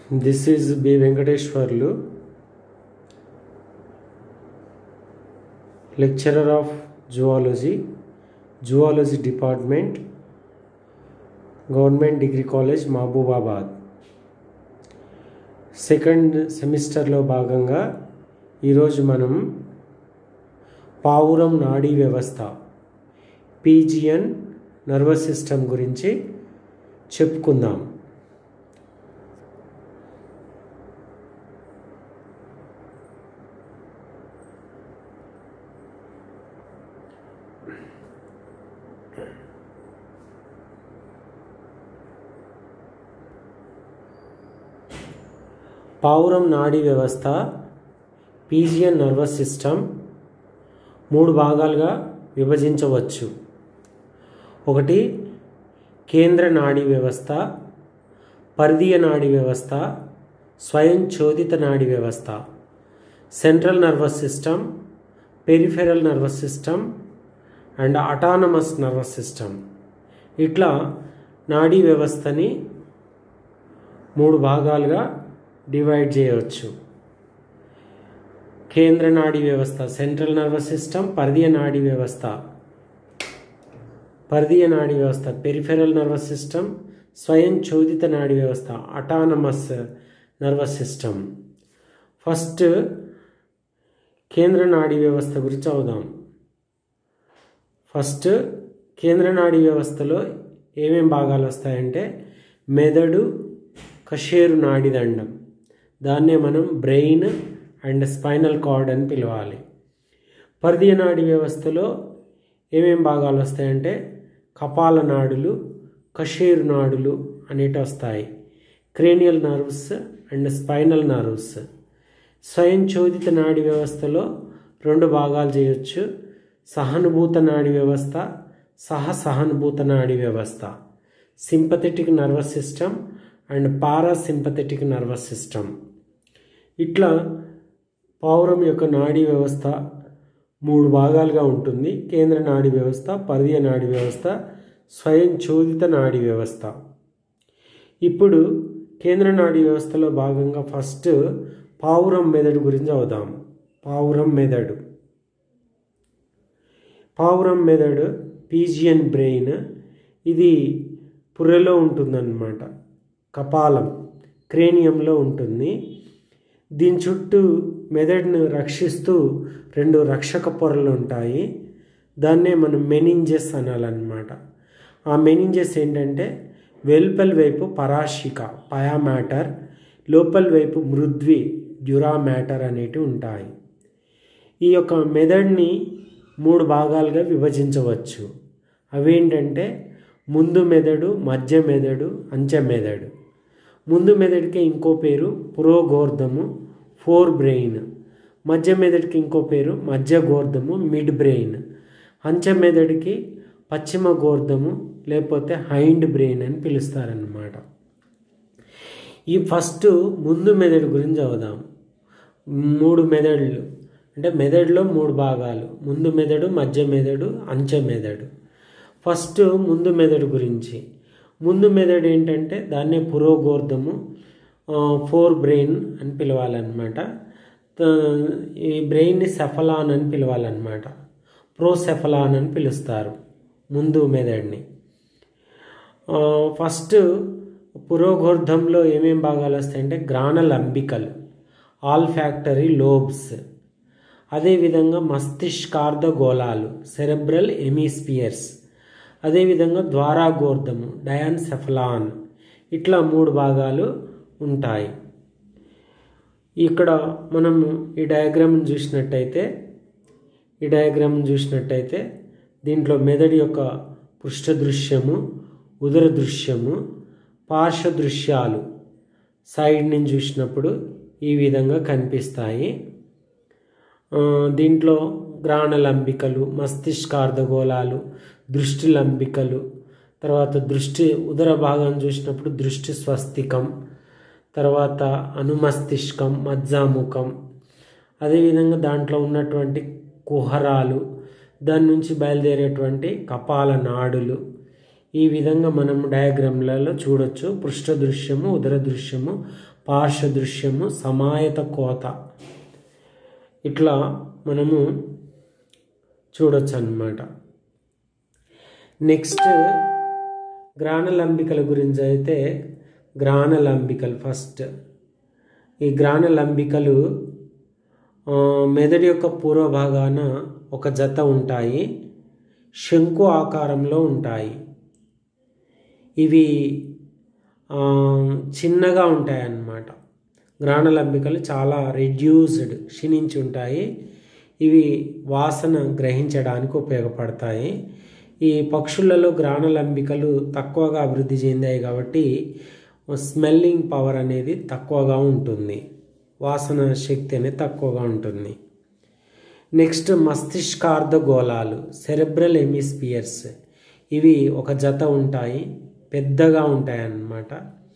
this is B Venkateswarlu lecturer of zoology zoology department government degree college Mahabubabad second సెమిస్టర్లో భాగంగా ఈరోజు మనం పావురం నాడీ వ్యవస్థ పీజియన్ నర్వస్ సిస్టమ్ గురించి చెప్పుకుందాం పావురం నాడీ వ్యవస్థ పీజియన్ నర్వస్ సిస్టమ్ మూడు భాగాలుగా విభజించవచ్చు ఒకటి కేంద్ర నాడీ వ్యవస్థ పరిధీయ నాడీ వ్యవస్థ స్వయం చోదిత నాడీ వ్యవస్థ central nervous system peripheral nervous system and autonomous nervous system ఇట్లా నాడీ వ్యవస్థని మూడు భాగాలుగా డివైడ్ చేయవచ్చు కేంద్ర నాడీ వ్యవస్థ సెంట్రల్ నర్వస్ సిస్టమ్ పరిధీయ నాడీ వ్యవస్థ పరిధీయ నాడీ వ్యవస్థ పెరిఫెరల్ నర్వస్ సిస్టమ్ స్వయం చోదిత నాడీ వ్యవస్థ అటానమస్ నర్వస్ సిస్టమ్ ఫస్ట్ కేంద్ర నాడీ వ్యవస్థ గురించి అవుదాం ఫస్ట్ కేంద్ర నాడీ వ్యవస్థలో ఏమేం భాగాలు వస్తాయంటే మెదడు కషేరు నాడిదండం దాన్నే మనం బ్రెయిన్ అండ్ స్పైనల్ కార్డ్ అని పిలవాలి పరిధీయ నాడీ వ్యవస్థలో ఏమేం భాగాలు వస్తాయంటే కపాల నాడులు కషేరు నాడులు అనేటి వస్తాయి cranial nerves and spinal nerves స్వయం చోదిత నాడీ వ్యవస్థలో రెండు భాగాలు చేయొచ్చు సహానుభూత నాడీ వ్యవస్థ సహ సహానుభూత నాడీ వ్యవస్థ sympathetic nervous system and parasympathetic nervous system ఇట్లా పావురం యొక్క నాడీ వ్యవస్థ మూడు భాగాలుగా ఉంటుంది కేంద్ర నాడీ వ్యవస్థ పరిధీయ నాడీ వ్యవస్థ స్వయం చోదిత నాడీ వ్యవస్థ ఇప్పుడు కేంద్ర నాడీ వ్యవస్థలో భాగంగా ఫస్ట్ పావురం మెదడు గురించి అవుదాం పావురం మెదడు పావురం మెదడు పీజియన్ బ్రెయిన్ ఇది పుర్రెలో ఉంటుందన్నమాట కపాలం క్రేనియంలో ఉంటుంది దీని చుట్టూ మెదడును రక్షిస్తూ రెండు రక్షక పొరలు ఉంటాయి దాన్నే మనం మెనింజెస్ అనాలన్నమాట ఆ మెనింజెస్ ఏంటంటే వెలుపల వైపు పరాశిక పయా మ్యాటర్ లోపల వైపు మృద్వి డ్యురా మ్యాటర్ అనేటివి ఉంటాయి ఈ యొక్క మెదడుని మూడు భాగాలుగా విభజించవచ్చు అవేంటంటే ముందు మెదడు మధ్య మెదడు అంచె మెదడు ముందు మెదడుకి ఇంకో పేరు పురోగోర్ధము ఫోర్ బ్రెయిన్ మధ్య మెదడుకి ఇంకో పేరు మధ్య గోర్ధము మిడ్ బ్రెయిన్ అంచె మెదడుకి పశ్చిమ గోర్ధము లేకపోతే హైండ్ బ్రెయిన్ అని పిలుస్తారన్నమాట ఈ ఫస్ట్ ముందు మెదడు గురించి చదువుదాం మూడు మెదడులు అంటే మెదడులో మూడు భాగాలు ముందు మెదడు మధ్య మెదడు అంచె మెదడు ఫస్ట్ ముందు మెదడు గురించి ముందు మెదడు ఏంటంటే దాన్నే పురోగోర్ధము ఫోర్ బ్రెయిన్ అని పిలవాలన్నమాట ఈ బ్రెయిన్ని సెఫలాన్ అని పిలవాలన్నమాట ప్రోసెఫలాన్ అని పిలుస్తారు ముందు మెదడుని ఫస్ట్ పురోగోర్ధంలో ఏమేం భాగాలు వస్తాయంటే గ్రానల్ అంబికలు ఆల్ ఫ్యాక్టరీ లోబ్స్ అదేవిధంగా మస్తిష్కార్ధ గోళాలు సెరెబ్రల్ ఎమిస్పియర్స్ అదేవిధంగా ద్వారాగోర్ధము డయాన్సెఫలాన్ ఇట్లా మూడు భాగాలు ఉంటాయి ఇక్కడ మనం ఈ డయాగ్రామ్ చూసినట్టయితే ఈ డయాగ్రామ్ చూసినట్టయితే దీంట్లో మెదడు యొక్క పృష్ఠ దృశ్యము ఉదర దృశ్యము పార్శ్వ దృశ్యాలు సైడ్ నుంచి చూసినప్పుడు ఈ విధంగా కనిపిస్తాయి దీంట్లో గ్రాణలంబికలు మస్తిష్కార్ధగోళాలు దృష్టి లంబికలు తర్వాత దృష్టి ఉదర భాగం చూసినప్పుడు దృష్టి స్వస్తికం తర్వాత అనుమస్తిష్కం మజ్జాముఖం అదేవిధంగా దాంట్లో ఉన్నటువంటి కుహరాలు దాని నుంచి బయలుదేరేటువంటి కపాల నాడులు ఈ విధంగా మనం డయాగ్రామ్లలో చూడొచ్చు పృష్ఠ దృశ్యము ఉదర దృశ్యము పార్శ్వ దృశ్యము సమాయత కోత ఇట్లా మనము చూడొచ్చు అన్నమాట నెక్స్ట్ గ్రాణలంబికల గురించి అయితే గ్రాణలంబికలు ఫస్ట్ ఈ గ్రాణలంబికలు ఆ, మెదడు యొక్క పూర్వ భాగాన ఒక జత ఉంటాయి శంకు ఆకారంలో ఉంటాయి ఇవి ఆ, చిన్నగా ఉంటాయి అన్నమాట గ్రాణలంబికలు చాలా రెడ్యూస్డ్ క్షీణించి ఉంటాయి ఇవి వాసన గ్రహించడానికి ఉపయోగపడతాయి ఈ పక్షులలో గ్రాణలంబికలు తక్కువగా అభివృద్ధి చెందాయి కాబట్టి స్మెల్లింగ్ పవర్ అనేది తక్కువగా ఉంటుంది వాసన శక్తి అనేది తక్కువగా ఉంటుంది నెక్స్ట్ మస్తిష్కార్ధ గోళాలు సెరెబ్రల్ ఎమిస్పియర్స్ ఇవి ఒక జత ఉంటాయి పెద్దగా ఉంటాయి అన్నమాట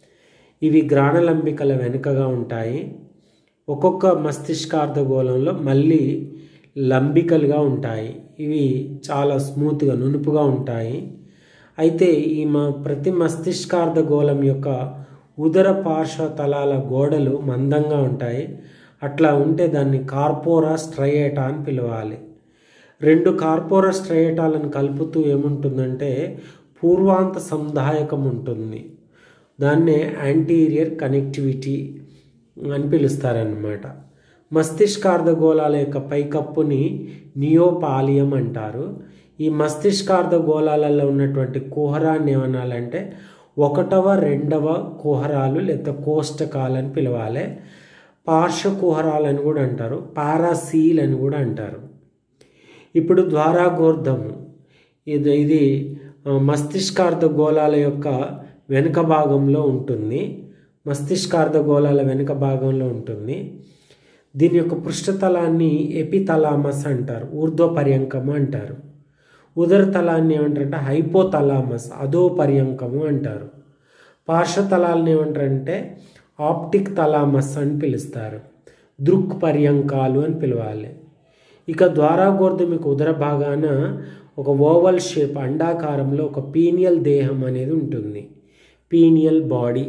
ఇవి గ్రాణలంబికల వెనుకగా ఉంటాయి ఒక్కొక్క మస్తిష్కార్ధ గోళంలో మళ్ళీ లంబికలుగా ఉంటాయి ఇవి చాలా స్మూత్గా నునుపుగా ఉంటాయి అయితే ఈ మా ప్రతి మస్తిష్కార్ధ గోళం యొక్క ఉదర పార్శ్వ తలాల గోడలు మందంగా ఉంటాయి అట్లా ఉంటే దాన్ని కార్పోరా స్ట్రయేటా అని పిలవాలి రెండు కార్పోరా స్ట్రయేటాలను కలుపుతూ ఏముంటుందంటే పూర్వాంత సంధాయకం ఉంటుంది దాన్నే యాంటీరియర్ కనెక్టివిటీ అని పిలుస్తారన్నమాట మస్తిష్కార్ధ గోళాల యొక్క పైకప్పుని నియోపాలియం అంటారు ఈ మస్తిష్కార్ధ గోళాలలో ఉన్నటువంటి కుహరాన్ని ఏమనాలంటే ఒకటవ రెండవ కుహరాలు లేదా కోష్టకాలు అని పిలవాలి పార్శ్వ కుహరాలు అని కూడా అంటారు పారాసీల్ అని కూడా అంటారు ఇప్పుడు ద్వారాగోర్ధము ఇది ఇది ఆ, మస్తిష్కార్ధ గోళాల యొక్క వెనుక భాగంలో ఉంటుంది మస్తిష్కార్ధ గోళాల వెనుక భాగంలో ఉంటుంది దీని యొక్క పృష్ఠతలాన్ని ఎపితలామస్ అంటారు ఊర్ధ్వ పర్యంకము అంటారు ఉదర తలాన్ని ఏమంటారంటే హైపోతలామస్ అధో పర్యంకము అంటారు పార్శ్వతలాలను ఏమంటారంటే ఆప్టిక్ తలామస్ అని పిలుస్తారు దృక్ పర్యంకాలు అని పిలవాలి ఇక ద్వారాగోర్ధమిక ఉదర భాగాన ఒక ఓవల్ షేప్ అండాకారంలో ఒక పీనియల్ దేహం అనేది ఉంటుంది పీనియల్ బాడీ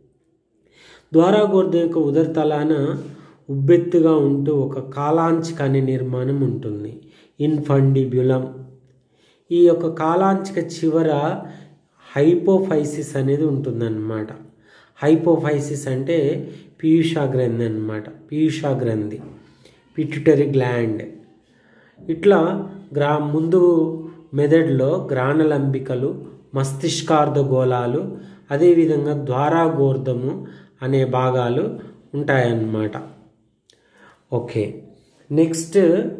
ద్వారాగోర్ధం యొక్క ఉదరతలాన ఉబ్బెత్తుగా ఉంటూ ఒక కాలాంచిక అనే నిర్మాణం ఉంటుంది ఇన్ఫండిబ్యులం ఈ యొక్క కాలాంచిక చివర హైపోఫైసిస్ అనేది ఉంటుందన్నమాట హైపోఫైసిస్ అంటే పీయూషా గ్రంథి అన్నమాట పీయూషా గ్రంథి పిట్యుటరీ గ్లాండ్ ఇట్లా గ్రా ముందు మెదడులో గ్రాణలంబికలు మస్తిష్కార్ధ గోళాలు అదేవిధంగా ద్వారాగోర్ధము అనే భాగాలు ఉంటాయన్నమాట ఓకే నెక్స్ట్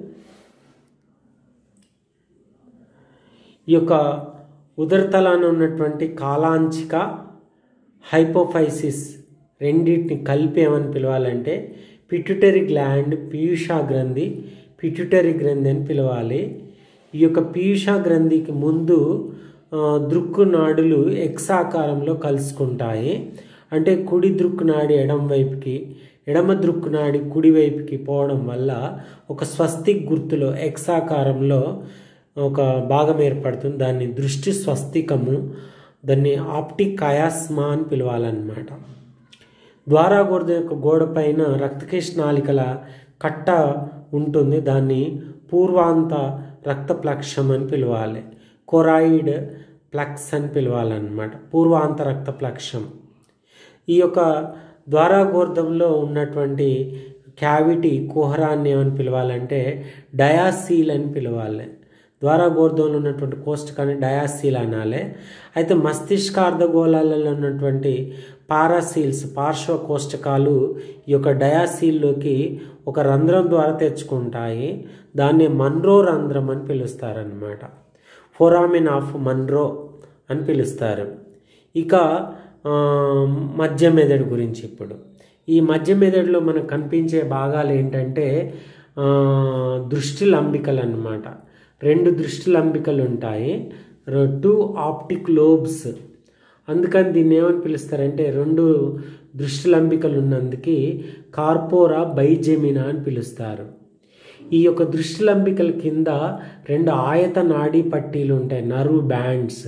ఈ యొక్క ఉదరతలాన ఉన్నటువంటి కాలాంచిక హైపోఫైసిస్ రెండింటిని కలిపి ఏమని పిలవాలంటే పిట్యుటరీ గ్లాండ్ పీయూషా గ్రంథి పిట్యుటరీ గ్రంథి అని పిలవాలి ఈ యొక్క పీయూషా గ్రంథికి ముందు ఆ, దృక్కు నాడులు ఎక్స్ ఆకారంలో కలుసుకుంటాయి అంటే కుడి దృక్కు నాడి ఎడమ వైపుకి ఎడమ దృక్కు నాడి కుడి వైపుకి పోవడం వల్ల ఒక స్వస్తిక్ గుర్తులో ఎక్స్ ఆకారంలో ఒక భాగం ఏర్పడుతుంది దాన్ని దృష్టి స్వస్తికము దాన్ని ఆప్టిక్ కయాస్మా అని పిలవాలన్నమాట ద్వారాగోర్ధ యొక్క గోడ పైన రక్తకేశనాళికల కట్ట ఉంటుంది దాన్ని పూర్వాంత రక్త ప్లక్షం అని పిలవాలి కొరాయిడ్ ప్లక్స్ అని పిలవాలన్నమాట పూర్వాంత రక్త ప్లక్షం ఈ యొక్క ద్వారాగోర్ధంలో ఉన్నటువంటి క్యావిటీ కుహరాన్ని ఏమని పిలవాలంటే డయాసీల్ అని పిలవాలి ద్వారాగోర్ధంలో ఉన్నటువంటి కోష్టకాన్ని డయాసీల్ అనాలి అయితే మస్తిష్కార్ధ గోళాలలో ఉన్నటువంటి పారాసీల్స్ పార్శ్వ కోష్టకాలు ఈ యొక్క డయాసీల్లోకి ఒక రంధ్రం ద్వారా తెచ్చుకుంటాయి దాన్ని మన్రో రంధ్రం అని పిలుస్తారనమాట ఫోరామిన్ ఆఫ్ మన్రో అని పిలుస్తారు ఇక ఆ, మధ్య మెదడు గురించి ఇప్పుడు ఈ మధ్య మెదడులో మనకు కనిపించే భాగాలు ఏంటంటే ఆ, దృష్టి లంబికలు అన్నమాట రెండు దృష్టి లంబికలు ఉంటాయి టూ ఆప్టిక్ లోబ్స్ అందుకని దీన్ని ఏమని పిలుస్తారంటే రెండు దృష్టి లంబికలు ఉన్నందుకు కార్పోరా బైజెమినా అని పిలుస్తారు ఈ యొక్క దృష్టి లంబికల కింద రెండు ఆయత నాడీ పట్టీలు ఉంటాయి nerve bands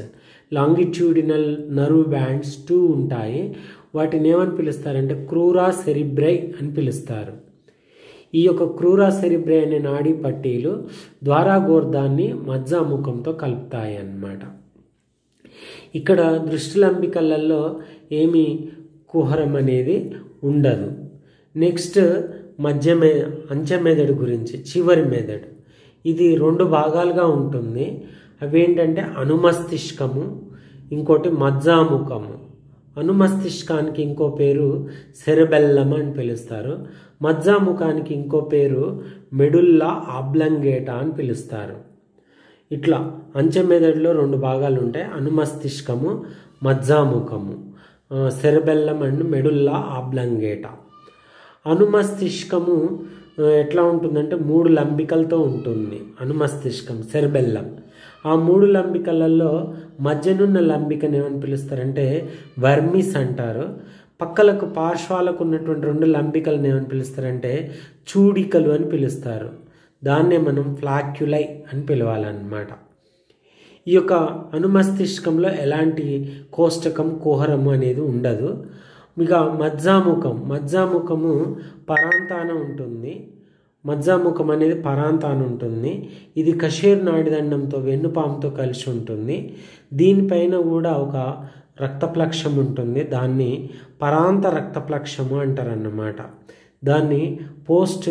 longitudinal nerve bands two ఉంటాయి వాటిని ఏమని పిలుస్తారంటే క్రూరా సెరిబ్రై అని పిలుస్తారు ఈ యొక్క క్రూరా సెరిబ్రై అనే నాడీ పట్టీలు ద్వారాగోర్ధాన్ని మజ్జాముఖంతో కలుపుతాయి అన్నమాట ఇక్కడ దృష్టిలంబికలలో ఏమి కుహరం అనేది ఉండదు నెక్స్ట్ మధ్య మే అంచె మెదడు గురించి చివరి మెదడు ఇది రెండు భాగాలుగా ఉంటుంది అవేంటంటే అనుమస్తిష్కము ఇంకోటి మజ్జాముఖము అనుమస్తిష్కానికి ఇంకో పేరు సెరబెల్లం అని పిలుస్తారు మజ్జాముఖానికి ఇంకో పేరు మెడుల్లా ఆబ్లంగేటా అని పిలుస్తారు ఇట్లా అంచె మెదడులో రెండు భాగాలు ఉంటాయి అనుమస్తిష్కము మజ్జాముఖము సెరబెల్లం అండ్ మెడుల్లా ఆబ్లంగేటా అనుమస్తిష్కము ఎట్లా ఉంటుందంటే మూడు లంబికలతో ఉంటుంది అనుమస్తిష్కం సెరబెల్లం ఆ మూడు లంబికలలో మధ్యనున్న లంబికను ఏమని పిలుస్తారంటే వర్మిస్ అంటారు పక్కలకు పార్శ్వాలకు ఉన్నటువంటి రెండు లంబికలను ఏమని పిలుస్తారంటే చూడికలు అని పిలుస్తారు దాన్నే మనం ఫ్లాక్యులై అని పిలవాలన్నమాట ఈ యొక్క అనుమస్తిష్కంలో ఎలాంటి కోష్టకం కుహరము అనేది ఉండదు ఇక మజ్జాముఖం మజ్జాముఖము పరాంతాన ఉంటుంది మజ్జాముఖం అనేది పరాంతాన ఉంటుంది ఇది కషేర్ నాడిదండంతో వెన్నుపాముతో కలిసి ఉంటుంది దీనిపైన కూడా ఒక రక్తప్లక్షం ఉంటుంది దాన్ని పరాంత రక్తప్లక్షము అంటారన్నమాట దాన్ని post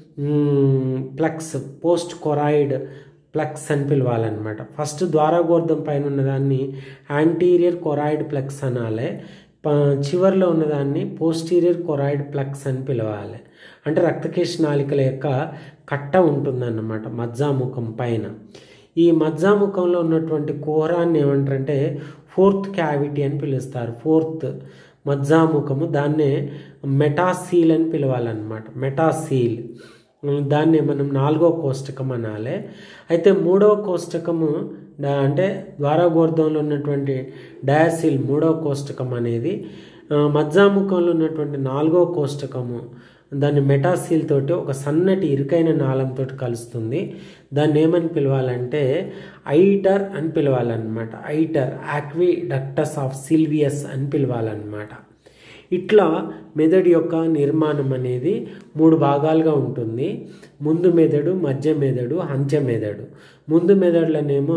plexus post choroid plexus అని పిలవాలన్నమాట ఫస్ట్ ద్వారాగోర్ధం పైన ఉన్నదాన్ని యాంటీరియర్ కొరాయిడ్ ప్లక్స్ అనాలి చివరిలో ఉన్నదాన్ని పోస్టీరియర్ కొరాయిడ్ ప్లక్స్ అని పిలవాలి అంటే రక్తకేశ నాళికల యొక్క కట్ట ఉంటుందన్నమాట మజ్జాముఖం పైన ఈ మజ్జాముఖంలో ఉన్నటువంటి కూరాన్ని ఏమంటారంటే ఫోర్త్ క్యావిటీ అని పిలుస్తారు ఫోర్త్ మజ్జాముఖము దాన్నే మెటాసీల్ అని పిలవాలన్నమాట మెటాసీల్ దాన్ని మనం నాలుగో కోష్టకం అనాలి అయితే మూడవ కోష్టకము అంటే ద్వారాగోర్ధంలో ఉన్నటువంటి డయాసిల్ మూడవ కోష్టకం అనేది మజ్జాముఖంలో ఉన్నటువంటి నాలుగో కోష్టకము దాన్ని మెటాసీల్ తోటి ఒక సన్నటి ఇరుకైన నాళంతో కలుస్తుంది దాన్ని ఏమని పిలవాలంటే ఐటర్ అని పిలవాలన్నమాట ఐటర్ ఆక్వి డక్టస్ ఆఫ్ సిల్వియస్ అని పిలవాలన్నమాట ఇట్లా మెదడు యొక్క నిర్మాణం అనేది మూడు భాగాలుగా ఉంటుంది ముందు మెదడు మధ్య మెదడు హంచె మెదడు ముందు మెదడులనేమో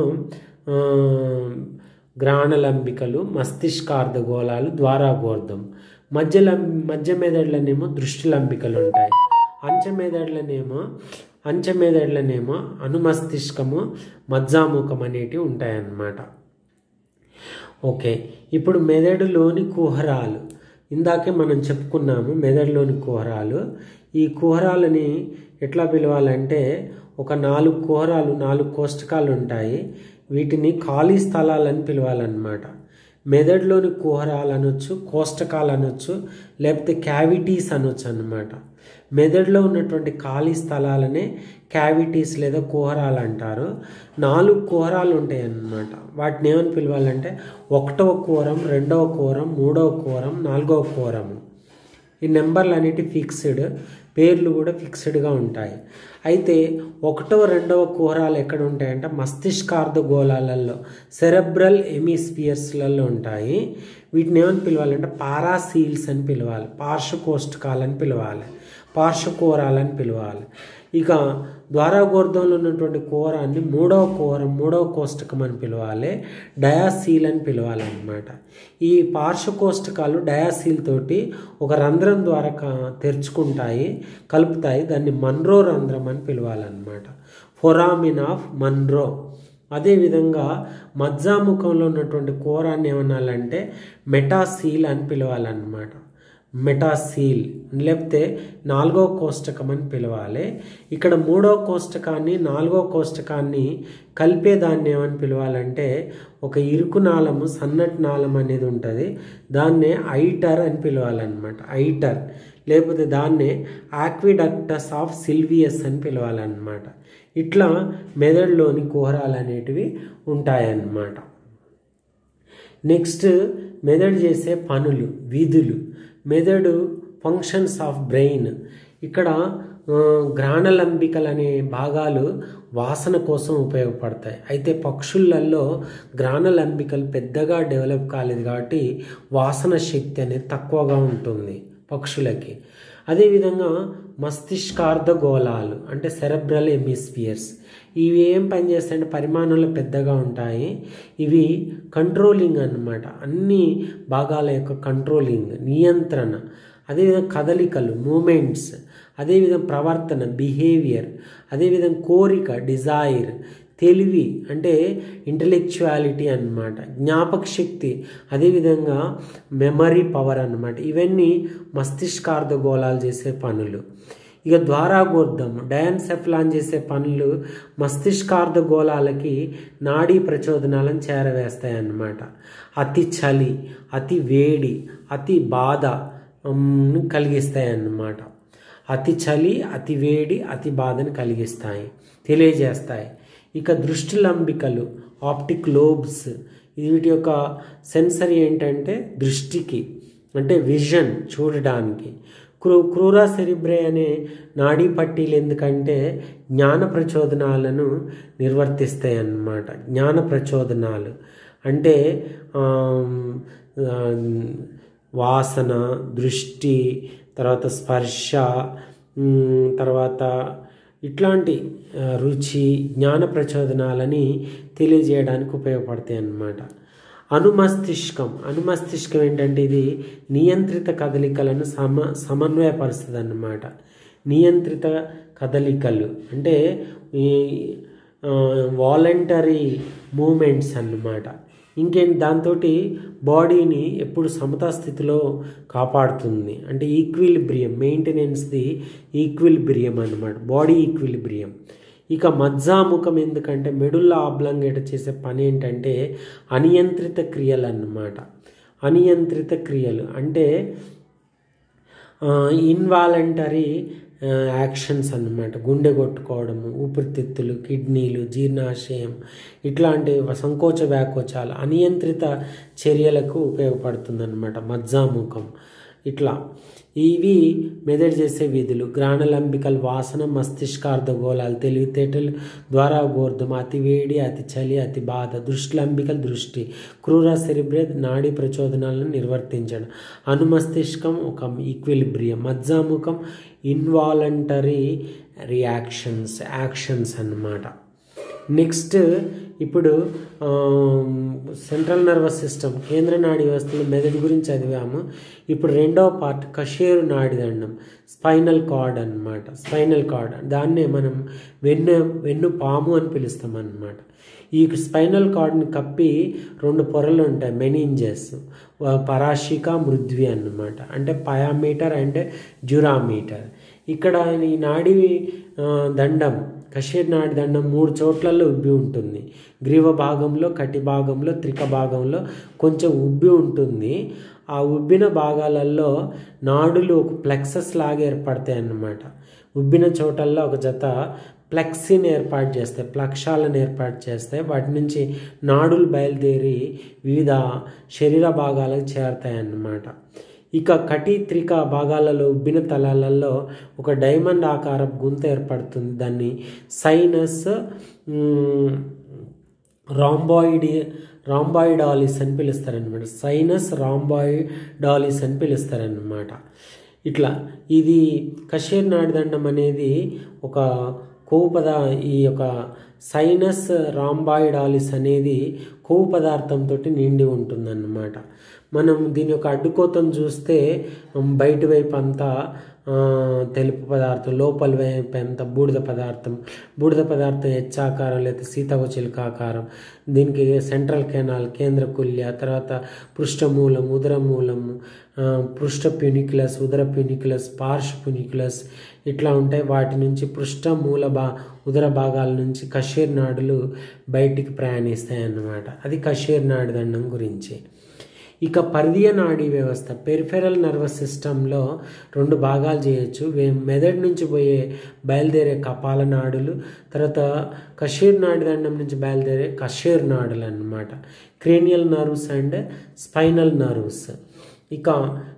గ్రాణలంబికలు మస్తిష్కార్ధగోళాలు ద్వారాగోర్ధం మధ్య మధ్య మెదడులనేమో దృష్టిలంబికలు ఉంటాయి అంచె మెదడులనేమో అంచె మెదడులనేమో అనుమస్తిష్కము మజ్జాముఖం అనేటివి ఉంటాయన్నమాట ఓకే ఇప్పుడు మెదడులోని కుహరాలు ఇందాకే మనం చెప్పుకున్నాము మెదడులోని కుహరాలు ఈ కుహరాలని ఎట్లా పిలవాలంటే ఒక నాలుగు కుహరాలు నాలుగు కోష్టకాలు ఉంటాయి వీటిని ఖాళీ స్థలాలని పిలవాలన్నమాట మెదడులోని కుహరాలు అనొచ్చు కోష్టకాలు అనొచ్చు లేకపోతే క్యావిటీస్ అనొచ్చు అన్నమాట మెదడులో ఉన్నటువంటి ఖాళీ స్థలాలనే క్యావిటీస్ లేదా కుహరాలు అంటారు నాలుగు కుహరాలు ఉంటాయి అన్నమాట వాటిని ఏమని పిలవాలంటే ఒకటవ కూరం రెండవ కూరం మూడవ కూరం నాలుగవ కూరము ఈ నెంబర్లు అనేటి ఫిక్స్డ్ పేర్లు కూడా ఫిక్స్డ్గా ఉంటాయి అయితే ఒకటవ రెండవ కుహరాలు ఎక్కడ ఉంటాయంటే మస్తిష్కార్ధ గోళాలలో సెరెబ్రల్ ఎమిస్పియర్స్లలో ఉంటాయి వీటిని ఏమని పిలవాలంటే పారాసీల్స్ అని పిలవాలి పార్శ్వకోష్టకాలని పిలవాలి పార్శ్వకోరాలని పిలవాలి ఇక ద్వారాగోర్ధంలో ఉన్నటువంటి కూరాన్ని మూడవ కూరం మూడవ కోష్టకం అని పిలవాలి డయాసీల్ అని పిలవాలన్నమాట ఈ పార్శ్వకోష్టకాలు డయాసీల్ తోటి ఒక రంధ్రం ద్వారా తెరుచుకుంటాయి కలుపుతాయి దాన్ని మన్రో రంధ్రం అని పిలవాలన్నమాట ఫొరామిన్ ఆఫ్ మన్రో అదేవిధంగా మజ్జాముఖంలో ఉన్నటువంటి కూరాన్ని ఏమనాలంటే మెటాసీల్ అని పిలవాలన్నమాట మెటాసీల్ లేకపోతే నాలుగో కోష్టకం అని పిలవాలి ఇక్కడ మూడో కోష్టకాన్ని నాలుగో కోష్టకాన్ని కలిపేదాన్ని ఏమని పిలవాలంటే ఒక ఇరుకు నాళము సన్నటి నాళం అనేది ఉంటుంది దాన్నే ఐటర్ అని పిలవాలన్నమాట ఐటర్ లేకపోతే దాన్నే ఆక్విడక్టస్ ఆఫ్ సిల్వియస్ అని పిలవాలన్నమాట ఇట్లా మెదడులోని కుహరాలు అనేటివి ఉంటాయన్నమాట నెక్స్ట్ మెదడు చేసే పనులు విధులు మెదడు ఫంక్షన్స్ ఆఫ్ బ్రెయిన్ ఇక్కడ ఆ, గ్రాణలంబికలు అనే భాగాలు వాసన కోసం ఉపయోగపడతాయి అయితే పక్షులలో గ్రాణలంబికలు పెద్దగా డెవలప్ కాలేదు కాబట్టి వాసన శక్తి అనేది తక్కువగా ఉంటుంది పక్షులకి అదేవిధంగా మస్తిష్కార్ధ గోళాలు అంటే సెరెబ్రల్ ఎమిస్ఫియర్స్ ఇవి ఏం పనిచేస్తాయంటే పరిమాణంలో పెద్దగా ఉంటాయి ఇవి కంట్రోలింగ్ అన్నమాట అన్ని భాగాల యొక్క కంట్రోలింగ్ నియంత్రణ అదేవిధంగా కదలికలు మూమెంట్స్ అదేవిధంగా ప్రవర్తన బిహేవియర్ అదేవిధంగా కోరిక డిజైర్ తెలివి అంటే ఇంటలెక్చువాలిటీ అన్నమాట జ్ఞాపక శక్తి అదేవిధంగా మెమరీ పవర్ అన్నమాట ఇవన్నీ మస్తిష్కార్ధ గోళాలు చేసే పనులు ఇక ద్వారాగోర్ధం డయాన్సెఫ్లాన్ చేసే పనులు మస్తిష్కార్ధ గోళాలకి నాడీ ప్రచోదనాలను చేరవేస్తాయి అన్నమాట అతి చలి అతి వేడి అతి బాధ ఉమ్, కలిగిస్తాయి అన్నమాట అతి చలి అతి వేడి అతి బాధను కలిగిస్తాయి తెలియజేస్తాయి ఇక దృష్టి లంబికలు ఆప్టిక్ లోబ్స్ వీటి యొక్క సెన్సరీ ఏంటంటే దృష్టికి అంటే విజన్ చూడడానికి క్రూ క్రూరా సెరిబ్రే అనే నాడీ పట్టీలు ఎందుకంటే జ్ఞాన ప్రచోదనాలను నిర్వర్తిస్తాయి అన్నమాట జ్ఞాన ప్రచోదనాలు అంటే ఆమ్, ఆ, వాసన దృష్టి తర్వాత స్పర్శ ఉమ్, తర్వాత ఇట్లాంటి ఆ, రుచి జ్ఞాన ప్రచోదనాలని తెలియజేయడానికి ఉపయోగపడతాయి అన్నమాట అనుమస్తిష్కం అనుమస్తిష్కం ఏంటంటే ఇది నియంత్రిత కదలికలను సమ సమన్వయపరుస్తుంది అన్నమాట నియంత్రిత కదలికలు అంటే ఈ వాలంటరీ మూమెంట్స్ అన్నమాట ఇంకేంటి దాంతో బాడీని ఎప్పుడు సమతా స్థితిలో కాపాడుతుంది అంటే ఈక్విలిబ్రియం మెయింటెనెన్స్ది ఈక్విలిబ్రియం అన్నమాట బాడీ ఈక్విలిబ్రియం ఇక మజ్జాముఖం ఎందుకంటే మెడుల్ల ఆబ్లంగేట చేసే పని ఏంటంటే అనియంత్రిత క్రియలు అన్నమాట అనియంత్రిత క్రియలు అంటే ఇన్వాలంటరీ యాక్షన్స్ అన్నమాట గుండె కొట్టుకోవడము ఊపిరితిత్తులు కిడ్నీలు జీర్ణాశయం ఇట్లాంటి సంకోచ వ్యాకోచాలు అనియంత్రిత చర్యలకు ఉపయోగపడుతుంది అనమాట మజ్జాముఖం ఇట్లా ఇవి మెదడు చేసే విధులు గ్రాణలంబికలు వాసన మస్తిష్కార్ధ గోళాలు తెలివితేటలు ద్వారా గోర్ధం అతి వేడి అతి చలి అతి బాధ దృష్టిలంబికలు దృష్టి క్రూర సెరిబ్రే నాడీ ప్రచోదనాలను నిర్వర్తించడం అనుమస్తిష్కం ఒక ఈక్విలిబ్రియం మజ్జాముఖం ఇన్వాలంటరీ రియాక్షన్స్ యాక్షన్స్ అన్నమాట నెక్స్ట్ ఇప్పుడు సెంట్రల్ నర్వస్ సిస్టమ్ కేంద్ర నాడీ వ్యవస్థలో మెదడు గురించి చదివాము ఇప్పుడు రెండవ పార్ట్ కషేరు నాడిదండం స్పైనల్ కార్డ్ అన్నమాట స్పైనల్ కార్డ్ దాన్నే మనం వెన్ను వెన్ను పాము అని పిలుస్తాం అన్నమాట ఈ స్పైనల్ కార్డ్ని కప్పి రెండు పొరలు ఉంటాయి మెనింజెస్ పరాశిక మృద్వి అన్నమాట అంటే పయామీటర్ అండ్ జురామీటర్ ఇక్కడ ఈ నాడి ఆ, దండం కషేర్ నాడి దండం మూడు చోట్లలో ఉబ్బి ఉంటుంది గ్రీవ భాగంలో కటి భాగంలో త్రిక భాగంలో కొంచెం ఉబ్బి ఉంటుంది ఆ ఉబ్బిన భాగాలలో నాడులు ఒక ప్లెక్సస్ లాగా ఏర్పడతాయి అన్నమాట ఉబ్బిన చోటల్లో ఒక జత ప్లెక్సీని ఏర్పాటు చేస్తాయి ప్లక్షాలను ఏర్పాటు చేస్తాయి వాటి నుంచి నాడులు బయలుదేరి వివిధ శరీర భాగాలకు చేరతాయి అన్నమాట ఇక కటి త్రిక భాగాలలో ఉబ్బిన తలాలలో ఒక డైమండ్ ఆకారం గుంత ఏర్పడుతుంది దాన్ని సైనస్ రాంబాయిడ్ రాంబాయిడాలిస్ అని పిలుస్తారనమాట సైనస్ రాంబాయిడాలిస్ అని పిలుస్తారనమాట ఇట్లా ఇది కషేర్ నాడిదండం అనేది ఒక కొవ్వు పద ఈ యొక్క సైనస్ రాంబాయిడాలిస్ అనేది కొవ్వు పదార్థంతో నిండి ఉంటుందన్నమాట మనం దీని యొక్క అడ్డుకోతను చూస్తే ఉమ్, బయట వైపు అంతా ఆ, తెలుపు పదార్థం లోపల వైపు అంతా బూడిద పదార్థం బూడిద పదార్థం హెచ్చాకారం లేదా సీతవచిలుక ఆకారం దీనికి సెంట్రల్ కెనాల్ కేంద్ర కుల్య తర్వాత పృష్ఠమూలం ఉదరమూలము ఆ, పృష్ఠ ప్యూనిక్యులస్ ఉదర ప్యూనిక్యులస్ పార్శ్వ ప్యూనిక్యులస్ ఇట్లా ఉంటాయి వాటి నుంచి పృష్ఠ మూల బా ఉదర భాగాల నుంచి కషేర్ నాడులు బయటికి ప్రయాణిస్తాయి అన్నమాట అది కషేర్ నాడి దండం గురించి ఇక పరిధీయ నాడీ వ్యవస్థ పెరిఫెరల్ నర్వస్ సిస్టంలో రెండు భాగాలు చేయొచ్చు వే- మెదడు నుంచి పోయే బయలుదేరే కపాల నాడులు తర్వాత కషేర్ నాడి దండం నుంచి బయలుదేరే కషేర్ నాడులు అన్నమాట cranial nerves and spinal nerves ఇక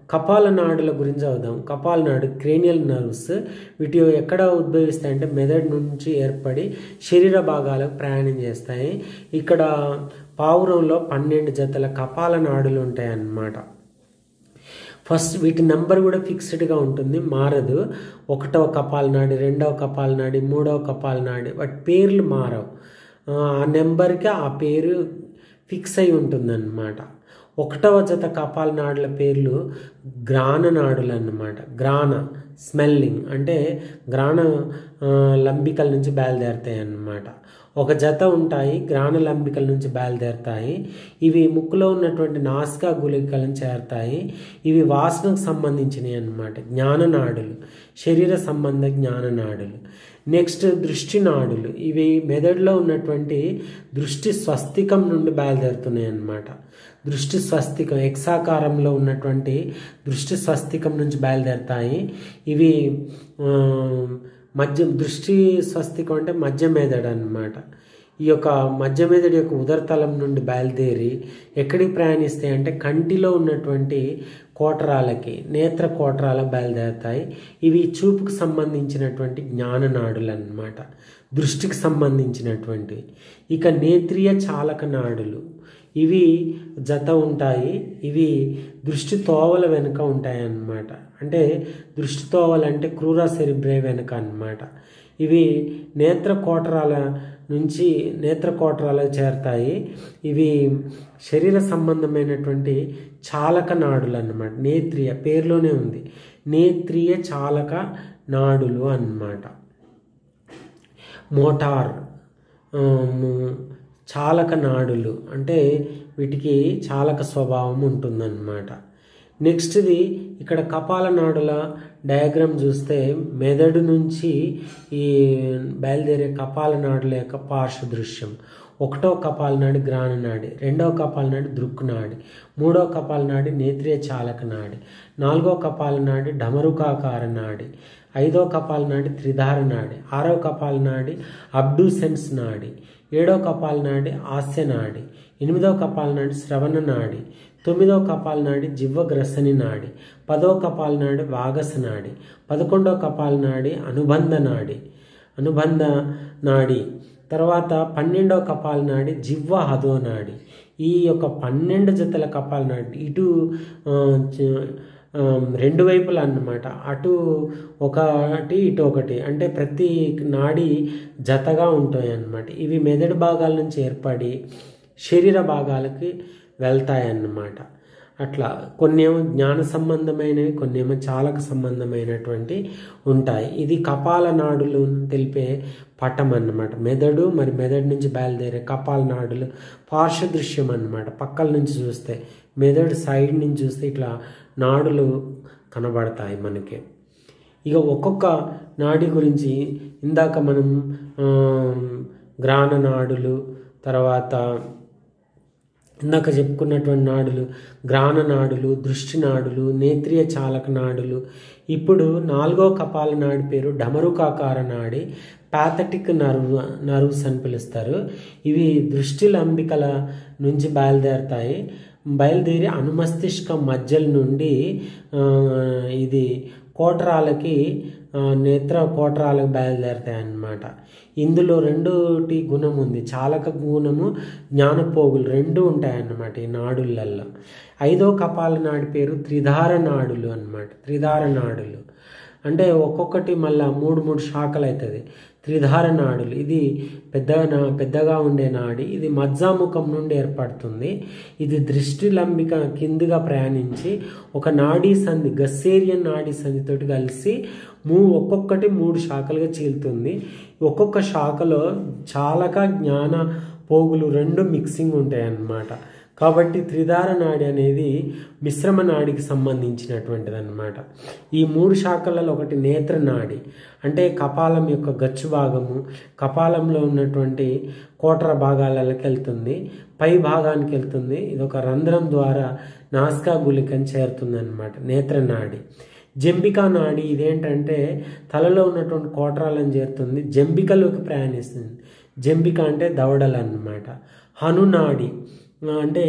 కపాల నాడుల గురించి చదువుదాం కపాల నాడు క్రేనియల్ నర్వ్స్ వీటి ఎక్కడ ఉద్భవిస్తాయి అంటే మెదడు నుంచి ఏర్పడి శరీర భాగాలకు ప్రయాణం చేస్తాయి ఇక్కడ పావురంలో పన్నెండు జతల కపాల నాడులు ఉంటాయి అన్నమాట ఫస్ట్ వీటి నెంబర్ కూడా ఫిక్స్డ్గా ఉంటుంది మారదు ఒకటవ కపాలనాడి రెండవ కపాలనాడి మూడవ కపాలనాడి వాటి పేర్లు మారవు ఆ నెంబర్కి ఆ పేరు ఫిక్స్ అయి ఉంటుందన్నమాట ఒకటవ జత కపాలనాడుల పేర్లు గ్రాన నాడులు అన్నమాట గ్రాన స్మెల్లింగ్ అంటే గ్రాణ లంబికల నుంచి బయలుదేరుతాయి అన్నమాట ఒక జత ఉంటాయి గ్రాణ లంబికల నుంచి బయలుదేరుతాయి ఇవి ముక్కులో ఉన్నటువంటి నాసికా గుళికలను చేరుతాయి ఇవి వాసనకు సంబంధించినవి అన్నమాట జ్ఞాననాడులు శరీర సంబంధ జ్ఞాననాడులు నెక్స్ట్ దృష్టి నాడులు ఇవి మెదడులో ఉన్నటువంటి దృష్టి స్వస్తికం నుండి బయలుదేరుతున్నాయి అన్నమాట దృష్టి స్వస్తికం ఎక్సాకారంలో ఉన్నటువంటి దృష్టి స్వస్తికం నుంచి బయలుదేరుతాయి ఇవి మధ్య దృష్టి స్వస్తికం అంటే మధ్య మెదడు అన్నమాట ఈ యొక్క మధ్య మెదడు యొక్క ఉదరతలం నుండి బయలుదేరి ఎక్కడికి ప్రయాణిస్తాయి అంటే కంటిలో ఉన్నటువంటి కోటరాలకి నేత్ర కోటరాలకు బయలుదేరుతాయి ఇవి చూపుకు సంబంధించినటువంటి జ్ఞాననాడులు అన్నమాట దృష్టికి సంబంధించినటువంటి ఇక నేత్రియ చాలక నాడులు ఇవి జత ఉంటాయి ఇవి దృష్టి తోవల వెనుక ఉంటాయి అన్నమాట అంటే దృష్టి తోవలు అంటే క్రూర సెరిబ్రే వెనుక అన్నమాట ఇవి నేత్ర కోటరాల నుంచి నేత్ర కోటరాలకు చేరుతాయి ఇవి శరీర సంబంధమైనటువంటి చాలక నాడులు అన్నమాట నేత్రియ పేరులోనే ఉంది నేత్రియ చాలక నాడులు అన్నమాట మోటార్ చాలక నాడులు అంటే వీటికి చాలక స్వభావం ఉంటుందన్నమాట నెక్స్ట్ది ఇక్కడ కపాల నాడుల డయాగ్రామ్ చూస్తే మెదడు నుంచి ఈ బయలుదేరే కపాల నాడుల యొక్క పార్శ్వ దృశ్యం ఒకటో కపాలనాడి గ్రాణనాడి రెండవ కపాలనాడి దృక్కునాడి మూడవ కపాలనాడి నేత్రియ చాలక నాడి నాలుగో కపాలనాడి డమరుకాకార నాడి ఐదో కపాలనాడి త్రిధార నాడి ఆరవ కపాలనాడి అబ్డూసెన్స్ నాడి ఏడవ కపాలనాడి ఆస్య నాడి ఎనిమిదవ కపాలనాడి శ్రవణ నాడి తొమ్మిదవ కపాలనాడి జివ్వగ్రసని నాడి పదవ కపాలనాడి వాగస నాడి పదకొండవ కపాలనాడి అనుబంధ నాడి అనుబంధ నాడి తర్వాత పన్నెండవ కపాలనాడి జివ్వ హదో నాడి ఈ యొక్క పన్నెండు జతల కపాలనాడి ఇటు రెండు వైపులు అన్నమాట అటు ఒకటి ఇటు ఒకటి అంటే ప్రతి నాడి జతగా ఉంటాయి అన్నమాట ఇవి మెదడు భాగాల నుంచి ఏర్పడి శరీర భాగాలకి వెళ్తాయి అన్నమాట అట్లా కొన్ని ఏమో జ్ఞాన సంబంధమైనవి కొన్ని ఏమో చాలక సంబంధమైనటువంటి ఉంటాయి ఇది కపాల నాడులు తెలిపే పటం అన్నమాట మెదడు మరి మెదడు నుంచి బయలుదేరే కపాల నాడులు పార్శ్వదృశ్యం అన్నమాట పక్కల నుంచి చూస్తే మెదడు సైడ్ నుంచి చూస్తే ఇట్లా నాడులు కనబడతాయి మనకి ఇక ఒక్కొక్క నాడి గురించి ఇందాక మనం గ్రాణ నాడులు తర్వాత ఇందాక చెప్పుకున్నటువంటి నాడులు గ్రాణ నాడులు దృష్టి నాడులు నేత్రియ చాలక నాడులు ఇప్పుడు నాలుగో కపాల నాడి పేరు డమరుకాకార నాడి ప్యాథటిక్ నర్వ్ నర్వ్స్ అని పిలుస్తారు ఇవి దృష్టి లంబికల నుంచి బయలుదేరుతాయి బయలుదేరి అనుమస్తిష్క మధ్యల నుండి ఇది కోటరాలకి నేత్ర కోటరాలకు బయలుదేరుతాయి అన్నమాట ఇందులో రెండుటి గుణం ఉంది చాలక గుణము జ్ఞానపోగులు రెండు ఉంటాయన్నమాట ఈ నాడులలో ఐదో కపాల నాడి పేరు త్రిధార నాడులు అన్నమాట త్రిధార నాడులు అంటే ఒక్కొక్కటి మళ్ళా మూడు మూడు శాఖలు అవుతుంది త్రిధార నాడులు ఇది పెద్దగా పెద్దగా ఉండే నాడి ఇది మజ్జాముఖం నుండి ఏర్పడుతుంది ఇది దృష్టి లంబిక కిందిగా ప్రయాణించి ఒక నాడీ సంధి గస్సేరియన్ నాడీ సంధితోటి కలిసి మూ ఒక్కొక్కటి మూడు శాఖలుగా చీలుతుంది ఒక్కొక్క శాఖలో చాలక జ్ఞాన పోగులు రెండు మిక్సింగ్ ఉంటాయి అన్నమాట కాబట్టి త్రిధార నాడి అనేది మిశ్రమ నాడికి సంబంధించినటువంటిది అనమాట ఈ మూడు శాఖలలో ఒకటి నేత్ర నాడి అంటే కపాలం యొక్క గచ్చు భాగము కపాలంలో ఉన్నటువంటి కోటర భాగాలకి వెళ్తుంది పై భాగానికి వెళ్తుంది ఇది ఒక రంధ్రం ద్వారా నాసికా గుళికని చేరుతుంది అనమాట నేత్ర నాడి జంబికా నాడి ఇదేంటంటే తలలో ఉన్నటువంటి కోటరాలను చేరుతుంది జంబికలోకి ప్రయాణిస్తుంది జంబిక అంటే దవడలు అన్నమాట హనునాడి అంటే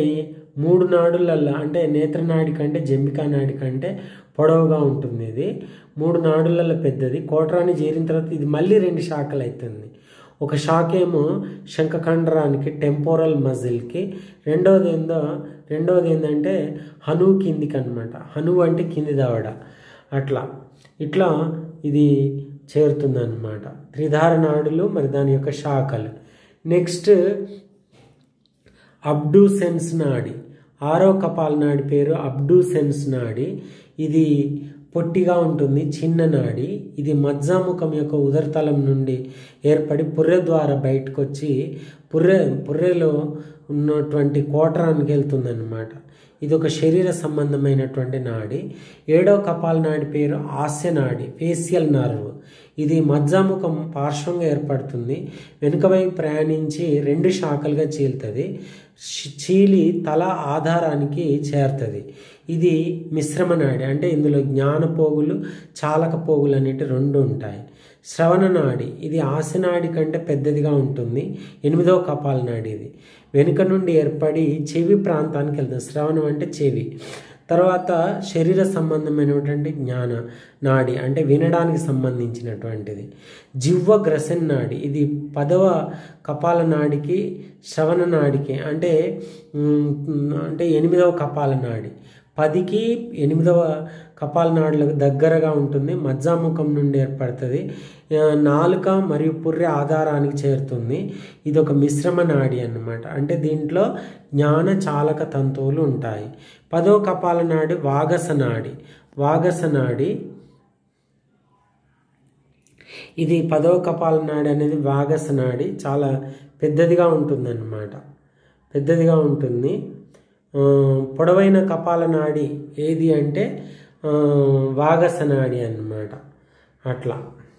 మూడు నాడులల్లో అంటే నేత్రనాడి కంటే జంబికా నాడి కంటే పొడవుగా ఉంటుంది ఇది మూడు నాడులలో పెద్దది కోటరాన్ని చేరిన తర్వాత ఇది మళ్ళీ రెండు శాఖలు అవుతుంది ఒక శాఖ ఏమో శంఖకండరానికి టెంపోరల్ మజిల్కి రెండవది ఏందో రెండవది ఏంటంటే హను కిందికి అనమాట హను అంటే కింది దవడ అట్లా ఇట్లా ఇది చేరుతుందన్నమాట త్రిధార నాడులు మరి దాని యొక్క శాఖలు నెక్స్ట్ అబ్డూసెన్స్ నాడి ఆరో కపాల నాడి పేరు అబ్డూసెన్స్ నాడి ఇది పొట్టిగా ఉంటుంది చిన్న నాడి ఇది మజ్జాముఖం యొక్క ఉదరతలం నుండి ఏర్పడి పుర్రె ద్వారా బయటకు వచ్చి పుర్రె పుర్రెలో ఉన్నటువంటి కోటరానికి వెళ్తుందన్నమాట ఇది ఒక శరీర సంబంధమైనటువంటి నాడి ఏడవ కపాల నాడి పేరు ఆస్య నాడి ఫేసియల్ నర్వ్ ఇది మజ్జాముఖం పార్శ్వంగా ఏర్పడుతుంది వెనుక వైపు ప్రయాణించి రెండు శాఖలుగా చీలుతుంది చీలి తల ఆధారానికి చేరుతుంది ఇది మిశ్రమ నాడి అంటే ఇందులో జ్ఞాన పోగులు చాలక పోగులు అనేటి రెండు ఉంటాయి శ్రవణ నాడి ఇది ఆశనాడి కంటే పెద్దదిగా ఉంటుంది ఎనిమిదవ కపాల నాడి ఇది వెనుక నుండి ఏర్పడి చెవి ప్రాంతానికి వెళ్తుంది శ్రవణం అంటే చెవి తర్వాత శరీర సంబంధమైనటువంటి జ్ఞాన నాడి అంటే వినడానికి సంబంధించినటువంటిది జివ్వ గ్రసన్ నాడి ఇది పదవ కపాల నాడికి శ్రవణ నాడికి అంటే అంటే ఎనిమిదవ కపాల నాడి పదికి ఎనిమిదవ కపాల నాడులకు దగ్గరగా ఉంటుంది మజ్జాముఖం నుండి ఏర్పడుతుంది నాలుక మరియు పుర్రె ఆధారానికి చేరుతుంది ఇది ఒక మిశ్రమ నాడి అన్నమాట అంటే దీంట్లో జ్ఞాన చాలక తంతువులు ఉంటాయి పదో కపాల నాడి వాగస నాడి వాగస నాడి ఇది పదవ కపాల నాడి అనేది వాగస నాడి చాలా పెద్దదిగా ఉంటుందన్నమాట పెద్దదిగా ఉంటుంది పొడవైన కపాల నాడి ఏది అంటే వాగస నాడి అన్నమాట అట్లా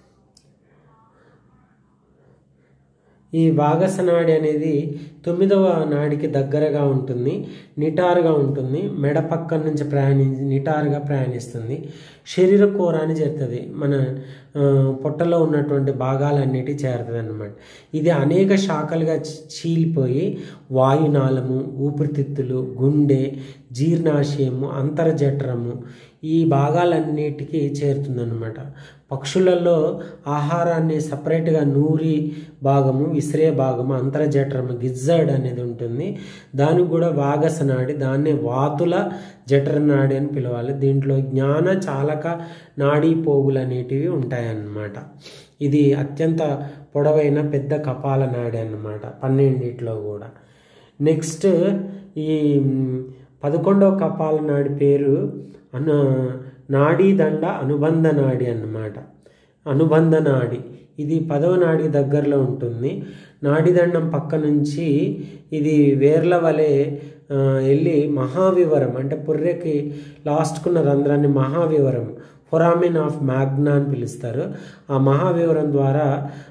ఈ వాగస నాడి అనేది తొమ్మిదవ నాడికి దగ్గరగా ఉంటుంది నిటారుగా ఉంటుంది మెడ పక్కన నుంచి ప్రయాణించి నిటారుగా ప్రయాణిస్తుంది శరీర కూరాన్ని చేరుతుంది మన పొట్టలో ఉన్నటువంటి భాగాలన్నిటి చేరుతుంది అన్నమాట ఇది అనేక శాఖలుగా చీలిపోయి వాయునాళము ఊపిరితిత్తులు గుండె జీర్ణాశయము అంతర్జఠరము ఈ భాగాలన్నిటికీ చేరుతుందన్నమాట పక్షులలో ఆహారాన్ని సపరేట్గా నూరి భాగము విసిరే భాగము అంతర్జఠరము గిజ్జర్డ్ అనేది ఉంటుంది దానికి కూడా వాగస నాడి దాన్నే వాతుల జఠర నాడి అని పిలవాలి దీంట్లో జ్ఞాన చాలక నాడీ పోగులు అనేటివి ఉంటాయన్నమాట ఇది అత్యంత పొడవైన పెద్ద కపాల నాడి అన్నమాట పన్నెండిట్లో కూడా నెక్స్ట్ ఈ పదకొండవ కపాల నాడి పేరు అను నాడీ దండ అనుబంధ నాడి అన్నమాట అనుబంధ నాడి ఇది పదవ నాడి దగ్గరలో ఉంటుంది నాడిదండం పక్క నుంచి ఇది వేర్ల వలె వెళ్ళి మహావివరం అంటే పుర్రెకి లాస్ట్కున్న రంధ్రాన్ని మహావివరం ఫొరామిన్ ఆఫ్ మ్యాగ్నా అని పిలుస్తారు ఆ మహావివరం ద్వారా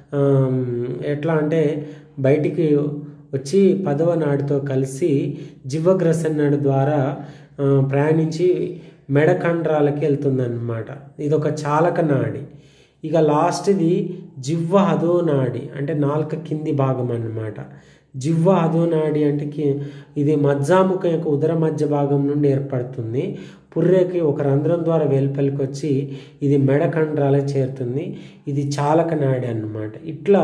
ఎట్లా అంటే బయటికి వచ్చి పదవ నాడితో కలిసి జివ్వగ్రసన్ నాడి ద్వారా ప్రయాణించి మెడకండ్రాలకి వెళ్తుందన్నమాట ఇది ఒక చాలక నాడి ఇక లాస్ట్ది జివ్వ అధో నాడి అంటే నాలుక కింది భాగం అన్నమాట జివ్వ అధో నాడి అంటే ఇది మజ్జాముఖ యొక్క ఉదర మధ్య భాగం నుండి ఏర్పడుతుంది పుర్రెకి ఒక రంధ్రం ద్వారా వెలుపలికి వచ్చి ఇది మెడ కండరాలకు చేరుతుంది ఇది చాలక నాడి అన్నమాట ఇట్లా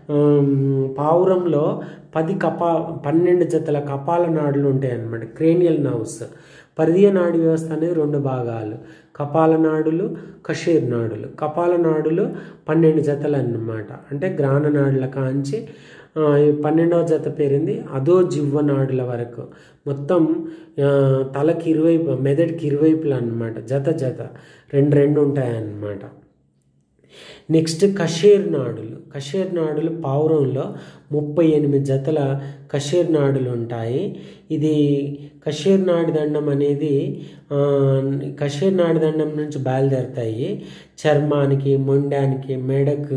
పావురంలో పది కపా పన్నెండు జతల కపాల నాడులు ఉంటాయి అన్నమాట క్రేనియల్ నర్వ్స్ పరిధీయ నాడి వ్యవస్థ అనేది రెండు భాగాలు కపాల నాడులు కషీర్ నాడులు కపాల నాడులు పన్నెండు జతలు అన్నమాట అంటే గ్రాణ నాడుల కాంచి పన్నెండవ జత పేరింది అదో జివ్వ నాడుల వరకు మొత్తం తలకి ఇరువైపు మెదడుకి ఇరువైపులు అన్నమాట జత జత రెండు రెండు ఉంటాయన్నమాట నెక్స్ట్ కషేర్ నాడులు కషేర్ నాడులు పావురంలో ముప్పై ఎనిమిది జతల కషేర్ నాడులు ఉంటాయి ఇది కషేర్ నాడి దండం అనేది కషేర్ నాడి దండం నుంచి బయలుదేరుతాయి చర్మానికి మొండానికి మెడకు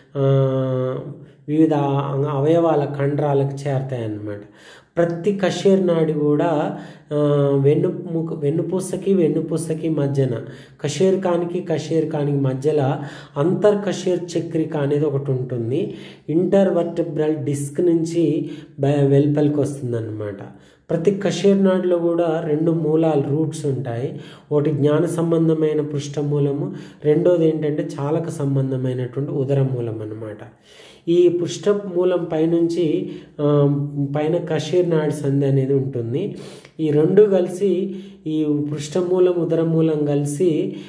వివిధ అవయవాల కండరాలకు చేరుతాయి అన్నమాట ప్రతి కషేర్ నాడి కూడా వెన్ను వెన్నుపూసకి వెన్నుపూసకి మధ్యన కషేర్ కానికి కషేర్ కానికి మధ్యలో అంతర్ కషేర్ చక్రిక అనేది ఒకటి ఉంటుంది ఇంటర్ వర్టబ్రల్ డిస్క్ నుంచి వెల్పల్కి వస్తుంది అనమాట ప్రతి కషేర్ నాడులో కూడా రెండు మూలాలు రూట్స్ ఉంటాయి ఒకటి జ్ఞాన సంబంధమైన పృష్ఠ మూలము రెండోది ఏంటంటే చాలక సంబంధమైనటువంటి ఉదర మూలం అన్నమాట ఈ పృష్ఠ మూలం పైనుంచి ఆ, పైన కషీర్ నాడి సంధి అనేది ఉంటుంది ఈ రెండు కలిసి ఈ పృష్ఠ మూలం ఉదర మూలం కలిసి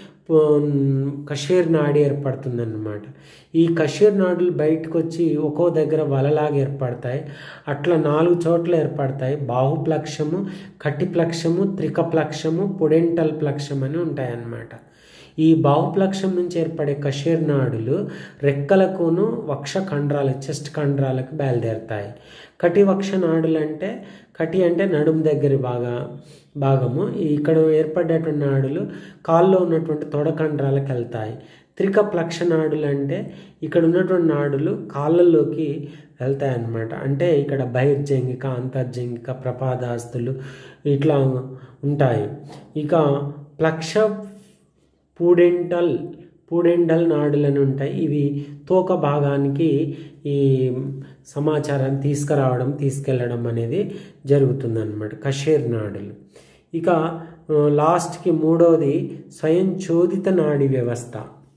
కషేర్ నాడి ఏర్పడుతుందన్నమాట ఈ కషేర్ నాడులు బయటకు వచ్చి ఒక్కో దగ్గర వలలాగా ఏర్పడతాయి అట్లా నాలుగు చోట్ల ఏర్పడతాయి బాహుప్లక్షము కటిప్లక్షము త్రికప్లక్షము పొడెంటల్ ప్లక్షం అని ఉంటాయన్నమాట ఈ బాహుప్లక్షం నుంచి ఏర్పడే కషేర్ నాడులు రెక్కలకును వక్ష కండరాల చెస్ట్ కండరాలకు బయలుదేరుతాయి కటి వక్ష నాడులు అంటే కటి అంటే నడుము దగ్గర బాగా భాగము ఇక్కడ ఏర్పడేటువంటి నాడులు కాల్లో ఉన్నటువంటి తొడ కండరాలకు వెళ్తాయి త్రిక ప్లక్ష నాడులు అంటే ఇక్కడ ఉన్నటువంటి నాడులు కాళ్ళల్లోకి వెళ్తాయి అన్నమాట అంటే ఇక్కడ బహిర్జంగిక అంతర్జంగిక ప్రపాదాస్తులు ఇట్లా ఉంటాయి ఇక ప్లక్ష పూడెంటల్ పూడెంటల్ నాడులని ఉంటాయి ఇవి తోక భాగానికి ఈ సమాచారాన్ని తీసుకురావడం తీసుకెళ్ళడం అనేది జరుగుతుందన్నమాట కషేర్ నాడులు ఇక ఆ, లాస్ట్కి మూడోది స్వయం చోదిత నాడి వ్యవస్థ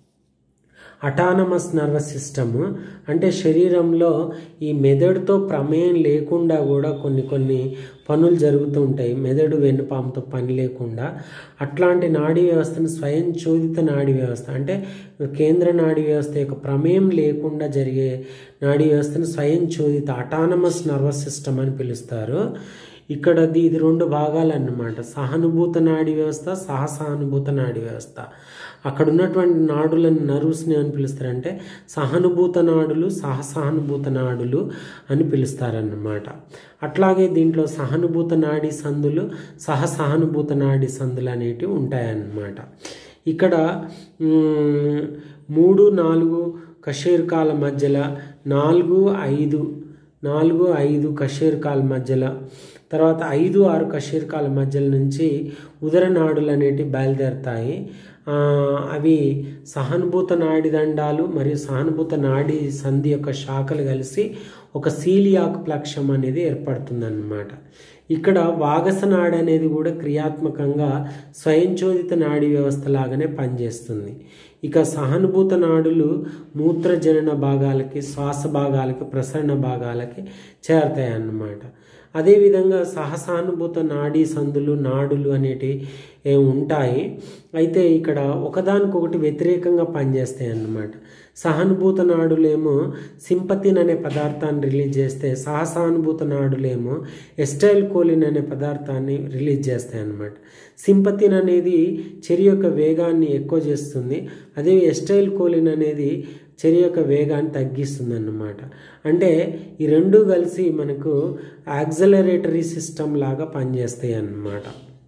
అటానమస్ నర్వస్ సిస్టమ్ అంటే శరీరంలో ఈ మెదడుతో ప్రమేయం లేకుండా కూడా కొన్ని కొన్ని పనులు జరుగుతూ ఉంటాయి మెదడు వెన్నుపాముతో పని లేకుండా అట్లాంటి నాడీ వ్యవస్థను స్వయం చోదిత నాడీ వ్యవస్థ అంటే కేంద్ర నాడీ వ్యవస్థ యొక్క ప్రమేయం లేకుండా జరిగే నాడీ వ్యవస్థను స్వయం చోదిత అటానమస్ నర్వస్ సిస్టమ్ అని పిలుస్తారు ఇక్కడ ఇది ఇది రెండు భాగాలు అన్నమాట సహానుభూత నాడీ వ్యవస్థ సహసహానుభూత నాడీ వ్యవస్థ అక్కడ ఉన్నటువంటి నాడులను నర్వ్స్ని అని పిలుస్తారంటే సహానుభూత నాడులు సహసహానుభూత నాడులు అని పిలుస్తారన్నమాట అట్లాగే దీంట్లో సహానుభూత నాడీ సందులు సహసహానుభూత నాడీ సందులు అనేటివి ఉంటాయన్నమాట ఇక్కడ మ్, మూడు నాలుగు కషేరుకాల మధ్యలో నాలుగు ఐదు నాలుగు ఐదు కషేరుకాల మధ్యలో తర్వాత ఐదు ఆరు కషేరుకాల మధ్యల నుంచి ఉదర నాడులు అనేటివి బయలుదేరుతాయి ఆ, అవి సహానుభూత నాడి దండాలు మరియు సహానుభూత నాడి సంధి యొక్క శాఖలు కలిసి ఒక సీలియాక్ ప్లక్షం అనేది ఏర్పడుతుందన్నమాట ఇక్కడ వాగస నాడి అనేది కూడా క్రియాత్మకంగా స్వయంచోదిత నాడీ వ్యవస్థ లాగానే పనిచేస్తుంది ఇక సహానుభూత నాడులు మూత్రజనన భాగాలకి శ్వాస భాగాలకి ప్రసరణ భాగాలకి చేరతాయి అన్నమాట అదేవిధంగా సహసానుభూత నాడీ సందులు నాడులు అనేటివి ఏ ఉంటాయి అయితే ఇక్కడ ఒకదానికొకటి వ్యతిరేకంగా పనిచేస్తాయి అన్నమాట సహానుభూత నాడులేమో సింపతిన్ అనే పదార్థాన్ని రిలీజ్ చేస్తే సహసానుభూత నాడులేమో ఎస్టైల్ కోలిన్ అనే పదార్థాన్ని రిలీజ్ చేస్తాయి అన్నమాట సింపతిన్ అనేది చర్య యొక్క వేగాన్ని ఎక్కువ చేస్తుంది అదే ఎస్టైల్ కోలిన్ అనేది చర్య యొక్క వేగాన్ని తగ్గిస్తుంది అన్నమాట అంటే ఈ రెండు కలిసి మనకు యాక్సలరేటరీ సిస్టమ్ లాగా పనిచేస్తాయి అన్నమాట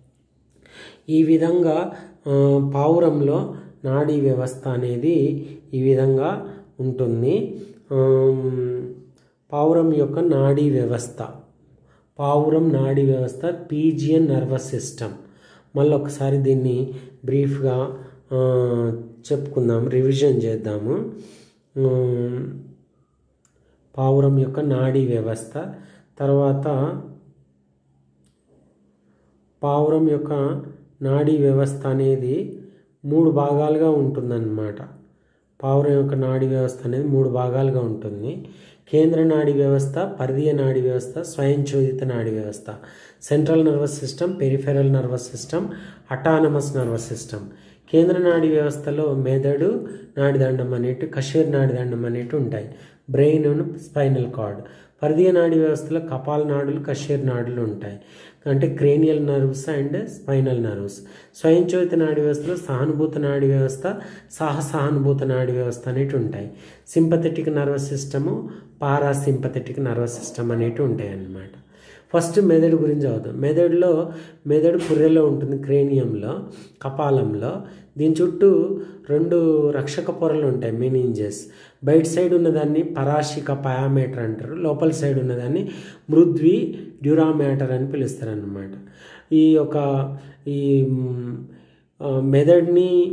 ఈ విధంగా ఆ, పావురంలో నాడీ వ్యవస్థ అనేది ఈ విధంగా ఉంటుంది ఆమ్, పావురం యొక్క నాడీ వ్యవస్థ పావురం నాడీ వ్యవస్థ పీజియన్ నర్వస్ సిస్టమ్ మళ్ళీ ఒకసారి దీన్ని బ్రీఫ్గా ఆ, చెప్పుకుందాం రివిజన్ చేద్దాము ఆమ్, పావురం యొక్క నాడీ వ్యవస్థ తర్వాత పావురం యొక్క నాడీ వ్యవస్థ అనేది మూడు భాగాలుగా ఉంటుందన్నమాట పావురం యొక్క నాడీ వ్యవస్థ అనేది మూడు భాగాలుగా ఉంటుంది కేంద్ర నాడీ వ్యవస్థ పరిధీయ నాడీ వ్యవస్థ స్వయంచోదిత నాడీ వ్యవస్థ central nervous system peripheral nervous system autonomous nervous system కేంద్ర నాడీ వ్యవస్థలో మెదడు నాడిదండం అనేటి కషేర్ నాడిదండం అనేటి ఉంటాయి బ్రెయిన్ స్పైనల్ కార్డ్ పరిధీయ నాడీ వ్యవస్థలో కపాల నాడులు కషేర్ నాడులు ఉంటాయి అంటే cranial nerves and spinal nerves స్వయంచోదిత నాడీ వ్యవస్థలో సహానుభూత నాడీ వ్యవస్థ సహసహానుభూత నాడీ వ్యవస్థ అనేవి ఉంటాయి sympathetic nervous system parasympathetic nervous system అనేవి ఉంటాయి అన్నమాట ఫస్ట్ మెదడు గురించి చదువుతాం మెదడులో మెదడు పుర్రెలో ఉంటుంది క్రేనియంలో కపాలంలో దీని చుట్టూ రెండు రక్షక పొరలు ఉంటాయి మెనింజెస్ బయట సైడ్ ఉన్నదాన్ని పరాశిక పయామేటర్ అంటారు లోపల సైడ్ ఉన్నదాన్ని మృద్వి డ్యూరామేటర్ అని పిలుస్తారు అన్నమాట ఈ యొక్క ఈ మ్, ఆ, మెదడుని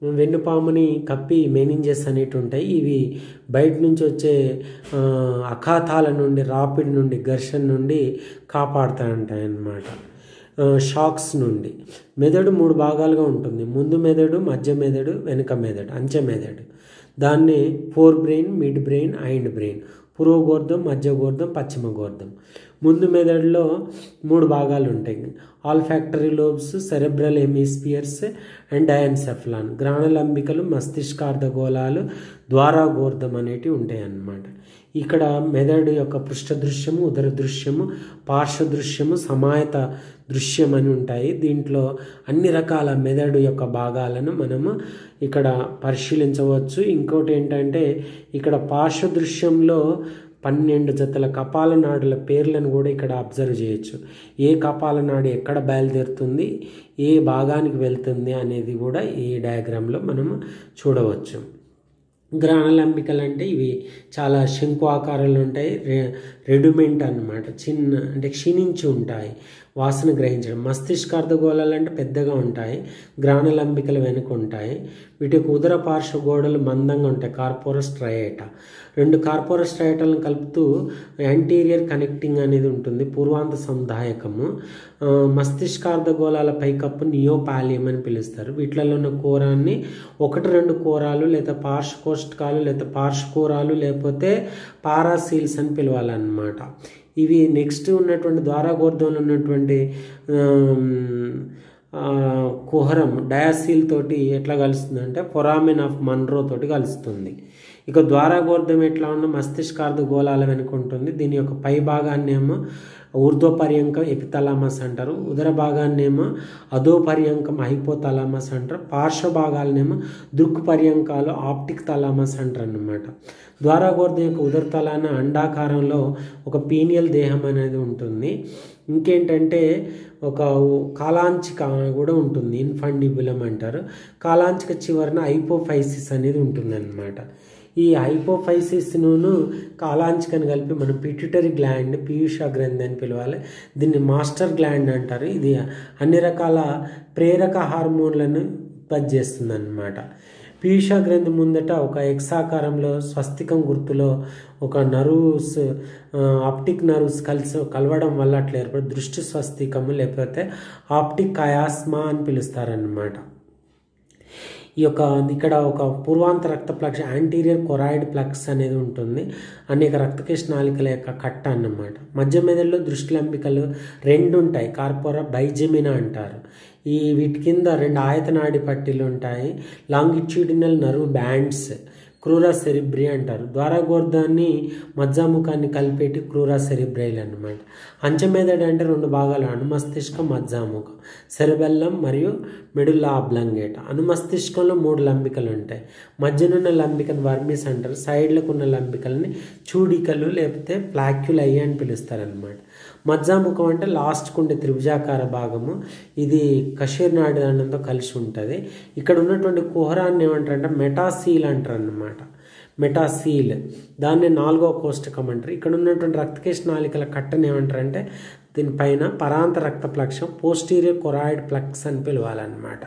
వెన్నుపాముని కప్పి మెనింజెస్ అనేవి ఉంటాయి ఇవి బయట నుంచి వచ్చే ఆ, అఖాతాల నుండి రాపిడి నుండి ఘర్షణ నుండి కాపాడుతూ ఉంటాయి అన్నమాట ఆ, షాక్స్ నుండి మెదడు మూడు భాగాలుగా ఉంటుంది ముందు మెదడు మధ్య మెదడు వెనుక మెదడు అంచె మెదడు దాన్ని fore brain mid brain hind brain పూర్వగోర్ధం మధ్యగోర్ధం పశ్చిమ గోర్ధం ముందు మెదడులో మూడు భాగాలు ఉంటాయి olfactory lobes cerebral hemispheres and diencephalon గ్రాణలంబికలు మస్తిష్కార్ధ గోళాలు ద్వారా గోర్ధం అనేటివి ఉంటాయి అన్నమాట ఇక్కడ మెదడు యొక్క పృష్ఠ దృశ్యము ఉదర దృశ్యము పార్శ్వ దృశ్యము సమాయత దృశ్యం అని ఉంటాయి దీంట్లో అన్ని రకాల మెదడు యొక్క భాగాలను మనము ఇక్కడ పరిశీలించవచ్చు ఇంకోటి ఏంటంటే ఇక్కడ పార్శ్వ దృశ్యంలో పన్నెండు జతల కపాల నాడుల పేర్లను కూడా ఇక్కడ అబ్జర్వ్ చేయొచ్చు ఏ కపాల నాడు ఎక్కడ బయలుదేరుతుంది ఏ భాగానికి వెళ్తుంది అనేది కూడా ఈ డయాగ్రామ్లో మనము చూడవచ్చు గ్రాణలంబికలు అంటే ఇవి చాలా శంకు ఆకారంలో ఉంటాయి రె రెడిమెంట్ అన్నమాట చిన్న అంటే క్షీణించి ఉంటాయి వాసన గ్రహించడం మస్తిష్కార్ధ గోళాలు అంటే పెద్దగా ఉంటాయి గ్రాణలంబికలు వెనుక ఉంటాయి వీటికి ఉదర పార్శ్వ గోడలు మందంగా ఉంటాయి కార్పోరస్ ట్రయేటా రెండు కార్పోరస్ ట్రయేటాలను కలుపుతూ యాంటీరియర్ కనెక్టింగ్ అనేది ఉంటుంది పూర్వాంత సంధాయకము ఆ, మస్తిష్కార్ధ గోళాల పైకప్పు నియోపాలియం అని పిలుస్తారు వీటిలలో ఉన్న కూరాన్ని ఒకటి రెండు కూరాలు లేదా పార్శ్వకోష్టకాలు లేదా పార్శ్వకూరాలు లేకపోతే పారాసీల్స్ అని పిలవాలన్నమాట ఇవి నెక్స్ట్ ఉన్నటువంటి ద్వారాగోర్ధంలో ఉన్నటువంటి ఆమ్, ఆ, కుహరం డయాసిల్ తోటి ఎట్లా కలుస్తుందంటే ఫొరామిన్ ఆఫ్ మన్రో తోటి కలుస్తుంది ఇక ద్వారాగోర్ధం ఎట్లా ఉన్న మస్తిష్కార్ధ గోళాల వెనుక ఉంటుంది దీని యొక్క పై భాగాన్నేమో ఊర్ధ్వపర్యంకం ఎపితలామస్ అంటారు ఉదర భాగాన్నేమో అధోపర్యంకం హైపోతలామస్ అంటారు పార్శ్వ భాగాలనేమో దృక్ పర్యంకాలు ఆప్టిక్ తలామస్ అంటారు అన్నమాట ద్వారాగోర్ధం యొక్క ఉదరతలాన అండాకారంలో ఒక పీనియల్ దేహం అనేది ఉంటుంది ఇంకేంటంటే ఒక కాలాంచిక కూడా ఉంటుంది ఇన్ఫండిబులం అంటారు కాలాంచిక చివరన హైపోఫైసిస్ అనేది ఉంటుంది అనమాట ఈ హైపోఫైసిస్ను కాలాంచికని కలిపి మనం పిట్యూటరీ గ్లాండ్ పీయూష గ్రంథి అని పిలవాలి దీన్ని మాస్టర్ గ్లాండ్ అంటారు ఇది అన్ని రకాల ప్రేరక హార్మోన్లను ఉత్పత్తి చేస్తుంది అనమాట పీయూష గ్రంథి ముందట ఒక ఎక్సాకారంలో స్వస్తికం గుర్తులో ఒక నర్వ్స్ ఆప్టిక్ నర్వ్స్ కలిసి కలవడం వల్ల అట్లా ఏర్పడి దృష్టి స్వస్తికము లేకపోతే ఆప్టిక్ కయాస్మా అని పిలుస్తారన్నమాట ఈ యొక్క ఇక్కడ ఒక పూర్వాంత రక్త ప్లక్స్ యాంటీరియర్ కొరాయిడ్ ప్లక్స్ అనేది ఉంటుంది అనేక రక్తకేశ నాళికల యొక్క కట్ట అన్నమాట మధ్య మెదడులో దృష్టిలంబికలు రెండు ఉంటాయి కార్పొరా బైజెమినా అంటారు ఈ వీటి కింద రెండు ఆయతనాడి పట్టీలు ఉంటాయి longitudinal nerve bands crura cerebri అంటారు ద్వారాగోర్ధాన్ని మజ్జాముఖాన్ని కలిపేటి క్రూరా సెరిబ్రైల్ అన్నమాట అంచెమెదడు అంటే రెండు భాగాలు అనుమస్తిష్కం మజ్జాముఖం సెరబెల్లం మరియు మెడుల్లా అబ్లంగేట అనుమస్తిష్కంలో మూడు లంబికలు ఉంటాయి మధ్యనున్న లంబికను వర్మిస్ అంటారు సైడ్లకు ఉన్న లంబికల్ని చూడికలు లేకపోతే ప్లాక్యులై అని పిలుస్తారనమాట మజ్జాముఖం అంటే లాస్ట్కు ఉండే త్రిభుజాకార భాగము ఇది కషీర్ నాడి దండంతో కలిసి ఉంటుంది ఇక్కడ ఉన్నటువంటి కుహరాన్ని ఏమంటారంటే మెటాసీల్ అంటారు అన్నమాట మెటాసీల్ దాన్ని నాలుగో కోష్టకం అంటారు ఇక్కడ ఉన్నటువంటి రక్తకేశ నాళికల కట్టని ఏమంటారంటే దీనిపైన పరాంత రక్త ప్లక్షం పోస్టీరియర్ కొరాయిడ్ ప్లక్స్ అని పిలవాలన్నమాట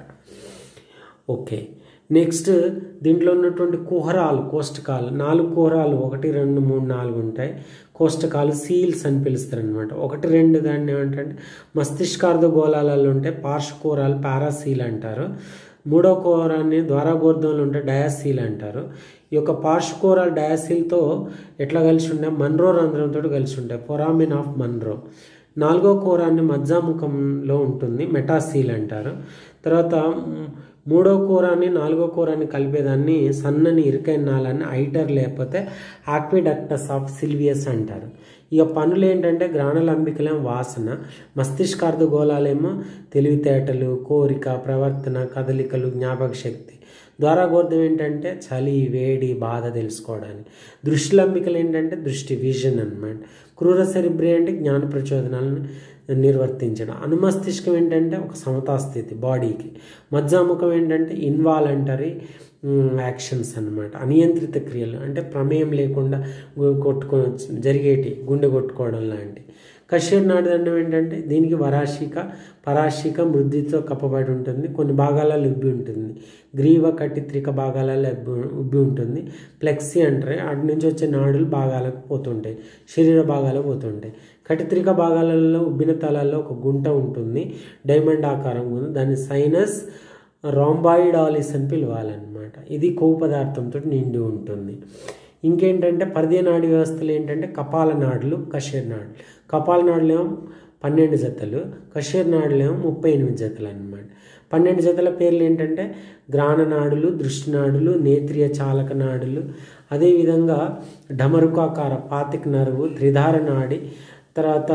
ఓకే నెక్స్ట్ దీంట్లో ఉన్నటువంటి కుహరాలు కోష్టకాలు నాలుగు కుహరాలు ఒకటి రెండు మూడు నాలుగు ఉంటాయి కోష్టకాలు సీల్స్ అని పిలుస్తారు అనమాట ఒకటి రెండు దాన్ని ఏమంటే మస్తిష్కార్ధ గోళాలలో ఉంటే పార్శ్వకూరాలు పారాసీల్ అంటారు మూడో కోరాన్ని ద్వారాగోర్ధంలో ఉంటే డయాసీల్ అంటారు ఈ యొక్క పార్శ్వకోరాలు డయాసీల్తో ఎట్లా కలిసి ఉంటాయి మన్రో రంధ్రంతో కలిసి ఉంటాయి ఫొరామిన్ ఆఫ్ మన్రో నాలుగో కోరాన్ని మజ్జాముఖంలో ఉంటుంది మెటాసీల్ అంటారు తర్వాత మూడో కూరాన్ని నాలుగో కూరాన్ని కలిపేదాన్ని సన్నని ఇరుకైన నాళాన్ని ఐటర్ లేకపోతే ఆక్విడక్టస్ ఆఫ్ సిల్వియస్ అంటారు ఇక పనులు ఏంటంటే గ్రాణలంబికలేమో వాసన మస్తిష్కార్ధ గోళాలేమో తెలివితేటలు కోరిక ప్రవర్తన కదలికలు జ్ఞాపక శక్తి ద్వారాగోర్ధం ఏంటంటే చలి వేడి బాధ తెలుసుకోవడానికి దృష్టిలంబికలు ఏంటంటే దృష్టి విజన్ అనమాట క్రూర సెరిబ్రి అంటే జ్ఞాన ప్రచోదనాలను నిర్వర్తించడం అనుమస్తిష్కం ఏంటంటే ఒక సమతాస్థితి బాడీకి మజ్జాముఖం ఏంటంటే ఇన్వాలంటరీ యాక్షన్స్ అన్నమాట అనియంత్రిత క్రియలు అంటే ప్రమేయం లేకుండా గు- కొట్టుకొని వచ్చి- జరిగేటి గుండె కొట్టుకోవడం లాంటి కషేర్ నాడిదండం ఏంటంటే దీనికి వరాశిక పరాశిక మృద్ధితో కప్పబడి ఉంటుంది కొన్ని భాగాలలో ఉబ్బి ఉంటుంది గ్రీవ కటిత్రిక భాగాలలో ఉబ్బి- ఉబ్బి ఉంటుంది ప్లెక్సీ అంటారు అటు నుంచి వచ్చే నాడులు భాగాలకు పోతుంటాయి శరీర భాగాలకు పోతుంటాయి కటిత్రిక భాగాలలో ఉబ్బిన తలాల్లో ఒక గుంట ఉంటుంది డైమండ్ ఆకారం ఉంది దాన్ని సైనస్ రాంబాయిడాలిస్ అని పిలవాలన్నమాట ఇది కొవ్వు పదార్థంతో నిండి ఉంటుంది ఇంకేంటంటే పర్దే నాడి వ్యవస్థలు ఏంటంటే కపాల నాడులు కషేర్ నాడులు కపాల నాడులేమో పన్నెండు జతలు కషేర్ నాడులేమో ముప్పై ఎనిమిది జతలు అన్నమాట పన్నెండు జతల పేర్లు ఏంటంటే గ్రాణ నాడులు దృష్టి నాడులు నేత్రియ చాలక నాడులు అదేవిధంగా ఢమరుకాకార పాతిక నరువు త్రిధార నాడి తర్వాత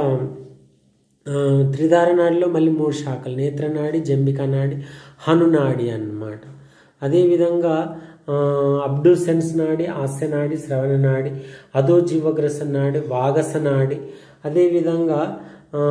ఆ, త్రిధార నాడిలో మళ్ళీ మూడు శాఖలు నేత్రనాడి జంబికా నాడి హనునాడి అన్నమాట అదేవిధంగా ఆ, అబ్డుసెన్స్ నాడి హాస్య నాడి శ్రవణ నాడి అదో జీవగ్రస నాడి వాగస నాడి అదేవిధంగా ఆ,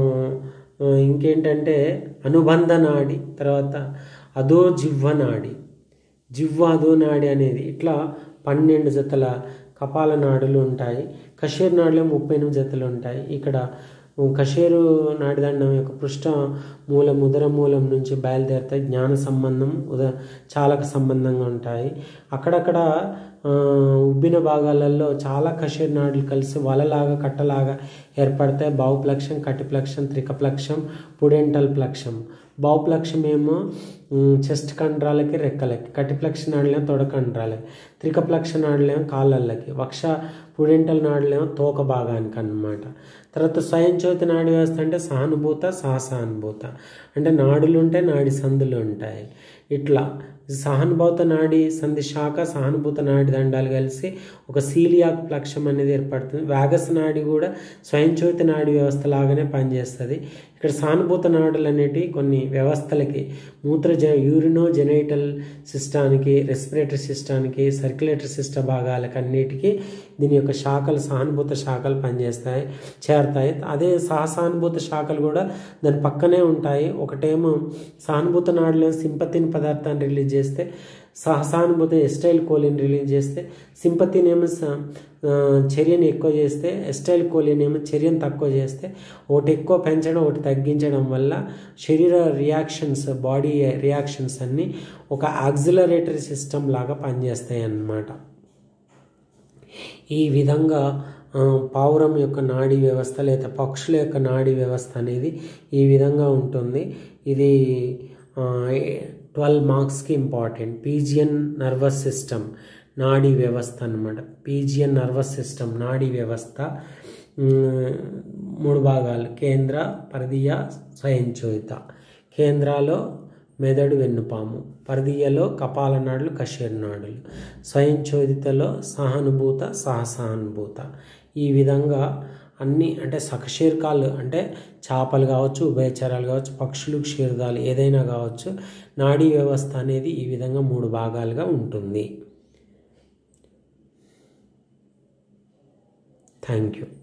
ఆ, ఇంకేంటంటే అనుబంధ నాడి తర్వాత అదో జివ్వ నాడి జివ్వ అదో నాడి అనేది ఇట్లా పన్నెండు జతల కపాల నాడులు ఉంటాయి కషేరు నాడులో ముప్పై ఎనిమిది జతలు ఉంటాయి ఇక్కడ కషేరు నాడిదండం యొక్క పృష్ఠ మూల ముదర మూలం నుంచి బయలుదేరుతాయి జ్ఞాన సంబంధం ఉద చాలక సంబంధంగా ఉంటాయి అక్కడక్కడ ఆ, ఉబ్బిన భాగాలలో చాలా కషేరు నాడులు కలిసి వలలాగా కట్టలాగా ఏర్పడతాయి బావుప్లక్షం కటిప్లక్షం త్రికప్లక్షం పుడెంటల్ ప్లక్షం బావుప్లక్షం ఏమో ఉమ్, చెస్ట్ కండరాలకి రెక్కలకి కటిప్లక్ష నాడులేమో తొడ కండరాలకి త్రికప్లక్ష నాడులేమో కాళ్ళకి వక్ష పుడెంటల్ నాడులేమో తోక భాగానికి అన్నమాట తర్వాత స్వయం జ్యోతి నాడి వ్యవస్థ అంటే సహానుభూత సహసానుభూత అంటే నాడులు ఉంటాయి నాడి సందులు ఉంటాయి ఇట్లా సహానుభూత నాడి సంధి శాఖ సహానుభూత నాడి దండాలు కలిసి ఒక సీలియాక్ ప్లక్షం అనేది ఏర్పడుతుంది వ్యాగస్ నాడి కూడా స్వయంచోతి నాడి వ్యవస్థ లాగానే పనిచేస్తుంది ఇక్కడ సానుభూత నాడులు అనేటివి కొన్ని వ్యవస్థలకి మూత్ర జ యూరినో జెనైటల్ సిస్టానికి రెస్పిరేటరీ సిస్టానికి సర్క్యులేటరీ సిస్టమ్ భాగాలకు అన్నిటికీ దీని యొక్క శాఖలు సానుభూత శాఖలు పనిచేస్తాయి చేరతాయి అదే సహసానుభూత శాఖలు కూడా దాని పక్కనే ఉంటాయి ఒకటేమో సానుభూత నాడులో సింపతిన్ పదార్థాన్ని రిలీజ్ చేస్తే సహసానుభూతి ఎస్టైల్ కోలిన్ రిలీజ్ చేస్తే సింపతినేమో స- ఆ, చర్యను ఎక్కువ చేస్తే ఎస్టైల్ కోలిన్ ఏమో చర్యను తక్కువ చేస్తే ఒకటి ఎక్కువ పెంచడం ఒకటి తగ్గించడం వల్ల శరీర రియాక్షన్స్ బాడీ రియాక్షన్స్ అన్నీ ఒక యాక్సిలరేటరీ సిస్టమ్ లాగా పనిచేస్తాయి అన్నమాట ఈ విధంగా ఆ, పావురం యొక్క నాడీ వ్యవస్థ లేదా పక్షుల యొక్క నాడీ వ్యవస్థ అనేది ఈ విధంగా ఉంటుంది ఇది ట్వెల్వ్ మార్క్స్కి ఇంపార్టెంట్ పీజియన్ నర్వస్ సిస్టమ్ నాడీ వ్యవస్థ అన్నమాట పీజియన్ నర్వస్ సిస్టమ్ నాడీ వ్యవస్థ ఉమ్, మూడు భాగాలు కేంద్ర పరిధీయ స్వయంచోయిత కేంద్రాలో మెదడు వెన్నుపాము పరిధీయలో కపాల నాడులు కషేరు నాడులు స్వయంచోదితలో సహానుభూత సహసానుభూత ఈ విధంగా అన్ని అంటే సకశీర్కాలు అంటే చేపలు కావచ్చు ఉభయచరాలు కావచ్చు పక్షులు క్షీరదాలు ఏదైనా కావచ్చు నాడీ వ్యవస్థ అనేది ఈ విధంగా మూడు భాగాలుగా ఉంటుంది థ్యాంక్ యూ